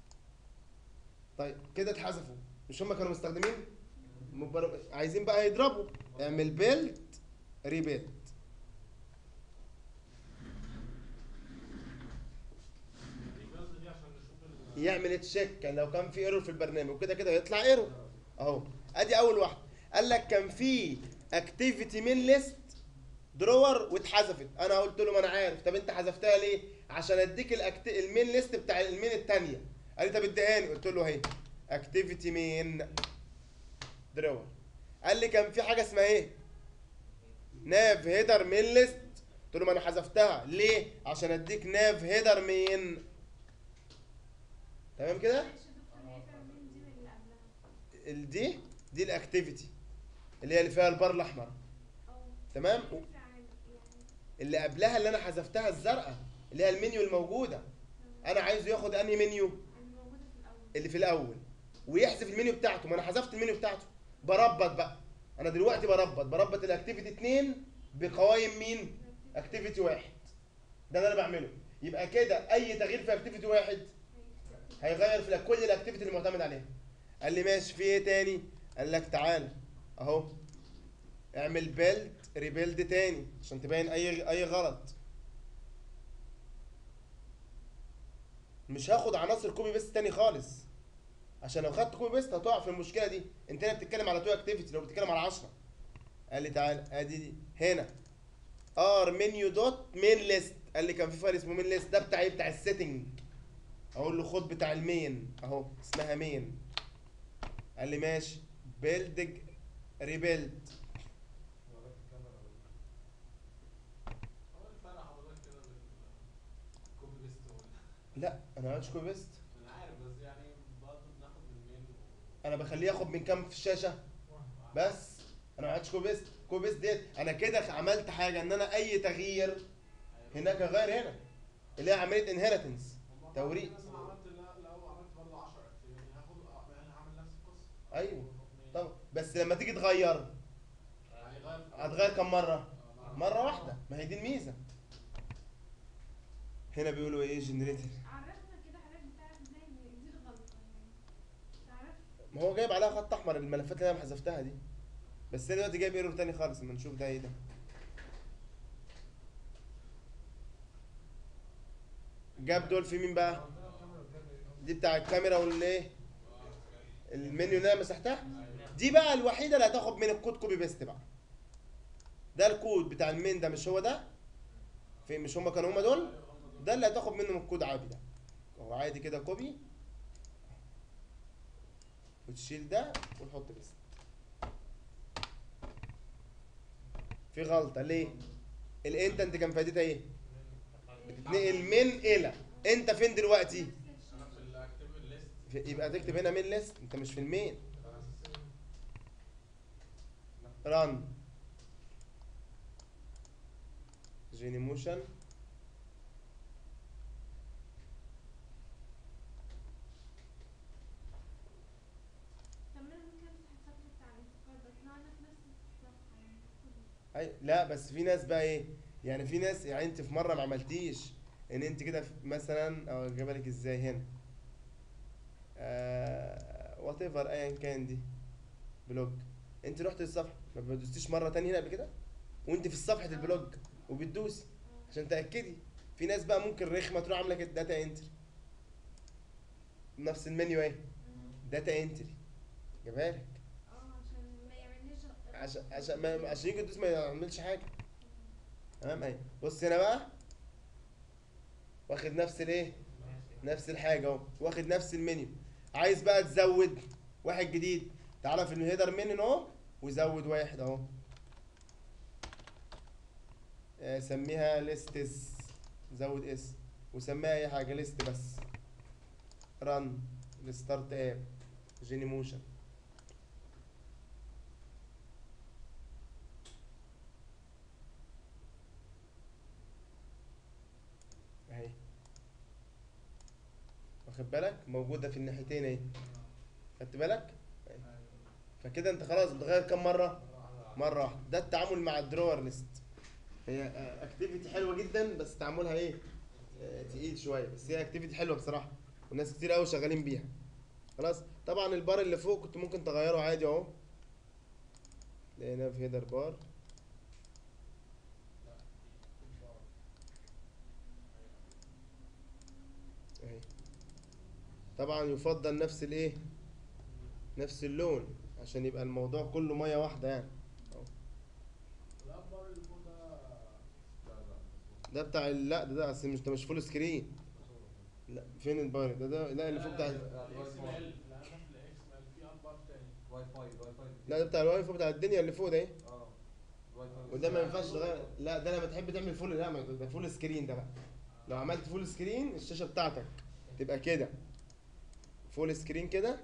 طيب كده اتحذفوا مش هم كانوا مستخدمين مبر... عايزين بقى يضربوا اعمل بيلد ريبيلد الجزء دي عشان نشوف ال- يعمل تشيك لو كان في ايرور في البرنامج وكده كده هيطلع ايرور اهو ادي اول واحده قال لك كان في اكتيفيتي من ليست درور واتحذفت انا قلت له ما انا عارف طب انت حذفتها ليه عشان اديك الأكت... المين ليست بتاع المين الثانيه قال لي طب اديهاني قلت له اهي اكتيفيتي مين درور قال لي كان في حاجه اسمها ايه ناف هيدر مين ليست قلت له ما انا حذفتها ليه عشان اديك ناف هيدر مين تمام كده معلش يا دكتور هي فيها مين دي من اللي قبلها؟ ال- دي دي الاكتيفيتي اللي هي اللي فيها البار الاحمر اه تمام تفرق عن يعني اللي قبلها اللي انا حذفتها الزرقاء اللي هي المنيو الموجوده انا عايزه ياخد انهي منيو الموجودة في الأول اللي في الاول ويحذف المنيو بتاعته ما انا حذفت المنيو بتاعته بربط بقى انا دلوقتي بربط بربط الاكتيفيتي 2 بقوائم مين اكتيفيتي واحد ده اللي انا بعمله يبقى كده اي تغيير في اكتيفيتي واحد هيغير في كل الاكتيفيتي اللي معتمد عليها قال لي ماشي في ايه تاني قال لك تعالى اهو اعمل بيلد ريبيلد تاني عشان تبين اي اي غلط مش هاخد عناصر كوبي بيست تاني خالص عشان لو خدت كوبي بيست هتقع في المشكله دي انت هنا بتتكلم على تو اكتيفيتي لو بتتكلم على 10 قال لي تعالى ادي دي هنا ار منيو دوت مين ليست قال لي كان في فايل اسمه مين ليست ده بتاع ايه بتاع السيتنج اقول له خد بتاع المين اهو اسمها مين قال لي ماشي بيلد ريبيلد هو الفرق حضرتك كده بين الكوبي بيست وال لا انا ما عملتش كوبي بيست انا بخليه ياخد من كام في الشاشه بس انا ما عملتش كوبي بيست كوبي بيست ديت انا كده عملت حاجه ان انا اي تغيير هناك اغير هنا اللي هي عمليه انهيرتنس توريث مثلا عملت لا لو عملت برضه 10 اكتيفيتي هاخد يعني هعمل نفس القصه ايوه طب بس لما تيجي تغير هيغير هتغير كم مره مره واحده ما هي دي الميزه هنا بيقولوا ايه جنريتور عرفنا كده حضرتك بتعرف ازاي ان دي الغلطه يعني تعرف ما هو جايب عليها خط احمر الملفات اللي انا حذفتها دي بس انا دلوقتي جايب ايرور تاني خالص اما نشوف ده ايه ده جاب دول في مين بقى دي بتاع الكاميرا والايه المنيو اللي انا مسحتها دي بقى الوحيده اللي هتاخد من الكود كوبي بيست بقى ده الكود بتاع المين ده مش هو ده في مش هما كانوا هما دول ده اللي هتاخد منهم الكود عادي ده هو عادي كده كوبي وتشيل ده وتحط بيست في غلطه ليه الانت انت كان فايدتها ايه بتتنقل من الى انت فين دلوقتي انا في الاكتيف ليست في- يبقى تكتب هنا مين ليست انت مش في المين ران جيني موشن طب ما انا ممكن افتح السطر بتاع الانتقال بس نقعد في نفس الصفحه يعني كله. أي لا بس في ناس بقى ايه يعني في ناس يعني انت في مره ما عملتيش ان انت كده في- مثلا او اجيبها لك ازاي هنا آه وات ايفر ايا كان دي بلوج انت رحت للصفحه ما بدوستيش مره تانية هنا قبل كده وانت في صفحه البلوج وبتدوسي عشان تاكدي في ناس بقى ممكن رخمه تروح عامله كده داتا انتري نفس المنيو اهي داتا انتري جابها لك اه عشان ما يعملنيش غ- عشان عشان ما عشان يجي يدوس ما يعملش حاجه تمام اهي بص هنا بقى واخد نفس الايه نفس الحاجه اهو واخد نفس المنيو عايز بقى تزود واحد جديد تعالى في الهيدر منيو اهو وزود واحد اهو آه، سميها ليستس زود اس وسميها اي حاجه ليست بس رن الستارت اب جيني موشن اهي واخد بالك موجوده في الناحيتين اهي خدت بالك أهي. فكده انت خلاص بتغير كم مره مره واحده ده التعامل مع الدرور ليست هي اكتيفيتي حلوه جدا بس تعاملها ايه آه، تقيل شويه بس هي اكتيفيتي حلوه بصراحه والناس كتير قوي شغالين بيها خلاص طبعا البار اللي فوق كنت ممكن تغيره عادي اهو لقينا في هيدر بار اهي طبعا يفضل نفس الايه نفس اللون عشان يبقى الموضوع كله ميه واحده يعني أهو. الاكبر اللي فوق ده ده بتاع ال- لا ده ده اصل مش ده مش فول سكرين لا فين البار ده ده لا اللي فوق بتاع ال- الاكس ام ال لا انا في الاكس ام ال في اكبر تاني واي فاي الواي فاي لا ده بتاع الواي فاي بتاع الدنيا اللي فوق ده ايه اه الواي فاي وده ما ينفعش تغير لا ده لما تحب تعمل فول لا ما- ده فول سكرين ده بقى لو عملت فول سكرين الشاشه بتاعتك تبقى كده فول سكرين كده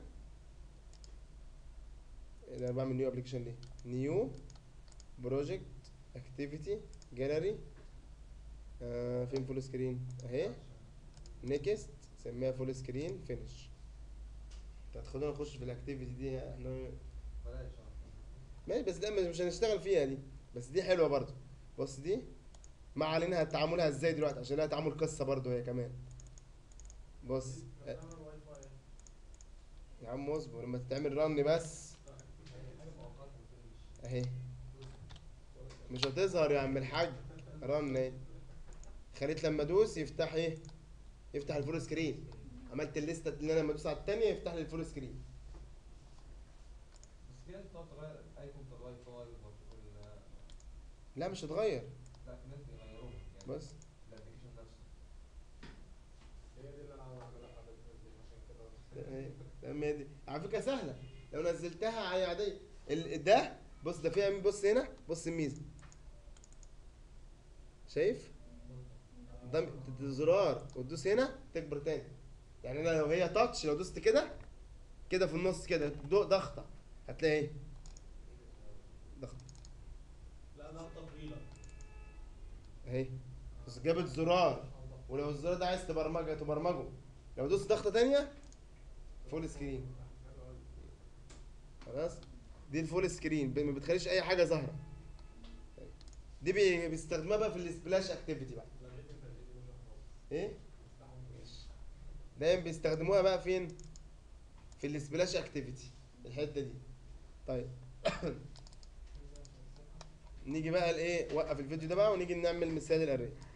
إيه ده انا بعمل نيو ابلكيشن ليه نيو بروجكت اكتيفيتي جاليري آه فين فول سكرين اهي نيكست سميها فول سكرين فينش هتخلونا نخش في الاكتيفيتي دي احنا بلاش اه ماشي بس ده مش مش هنشتغل فيها دي بس دي حلوه برضو بص دي ما علينا تعاملها ازاي دلوقتي عشان لها تعامل قصه برضو هي كمان بص أ- تعمل واي فاي يا عم اصبر لما تتعمل رن بس اهي مش هتظهر يا عم الحاج رن اهي خليت لما ادوس يفتح ايه يفتح الفول سكرين عملت الليسته اللي انا لما ادوس على الثانيه يفتح لي الفول سكرين بس في ناس بتقعد تغير الايكون بتاع الواي فاي وال لا مش هتغير لا في ناس بيغيروها يعني بس الابلكيشن نفسه هي دي اللي انا عاوز اعملها على الفيسبوك عشان كده ايه لما دي على فكره سهله لو نزلتها هي عاديه ال- ده بص ده فيها مين؟ بص هنا بص الميزه شايف ده زرار وتدوس هنا تكبر تاني يعني انا لو هي تاتش لو دوست كده كده في النص كده دو- ضغطه هتلاقي ايه ضغط لا ضغطه طويله اهي بس جابت زرار ولو الزرار ده عايز تبرمجه تبرمجه لو دوست ضغطه تانية فول سكرين خلاص دي الفول سكرين ب- ما بتخليش اي حاجه ظاهره دي بي- بيستخدموها بقى في السبلاش اكتيفيتي بقى ايه ماشي. دايما بيستخدموها بقى فين في السبلاش اكتيفيتي الحته دي طيب نيجي بقى لايه وقف الفيديو ده بقى ونيجي نعمل مثال الاري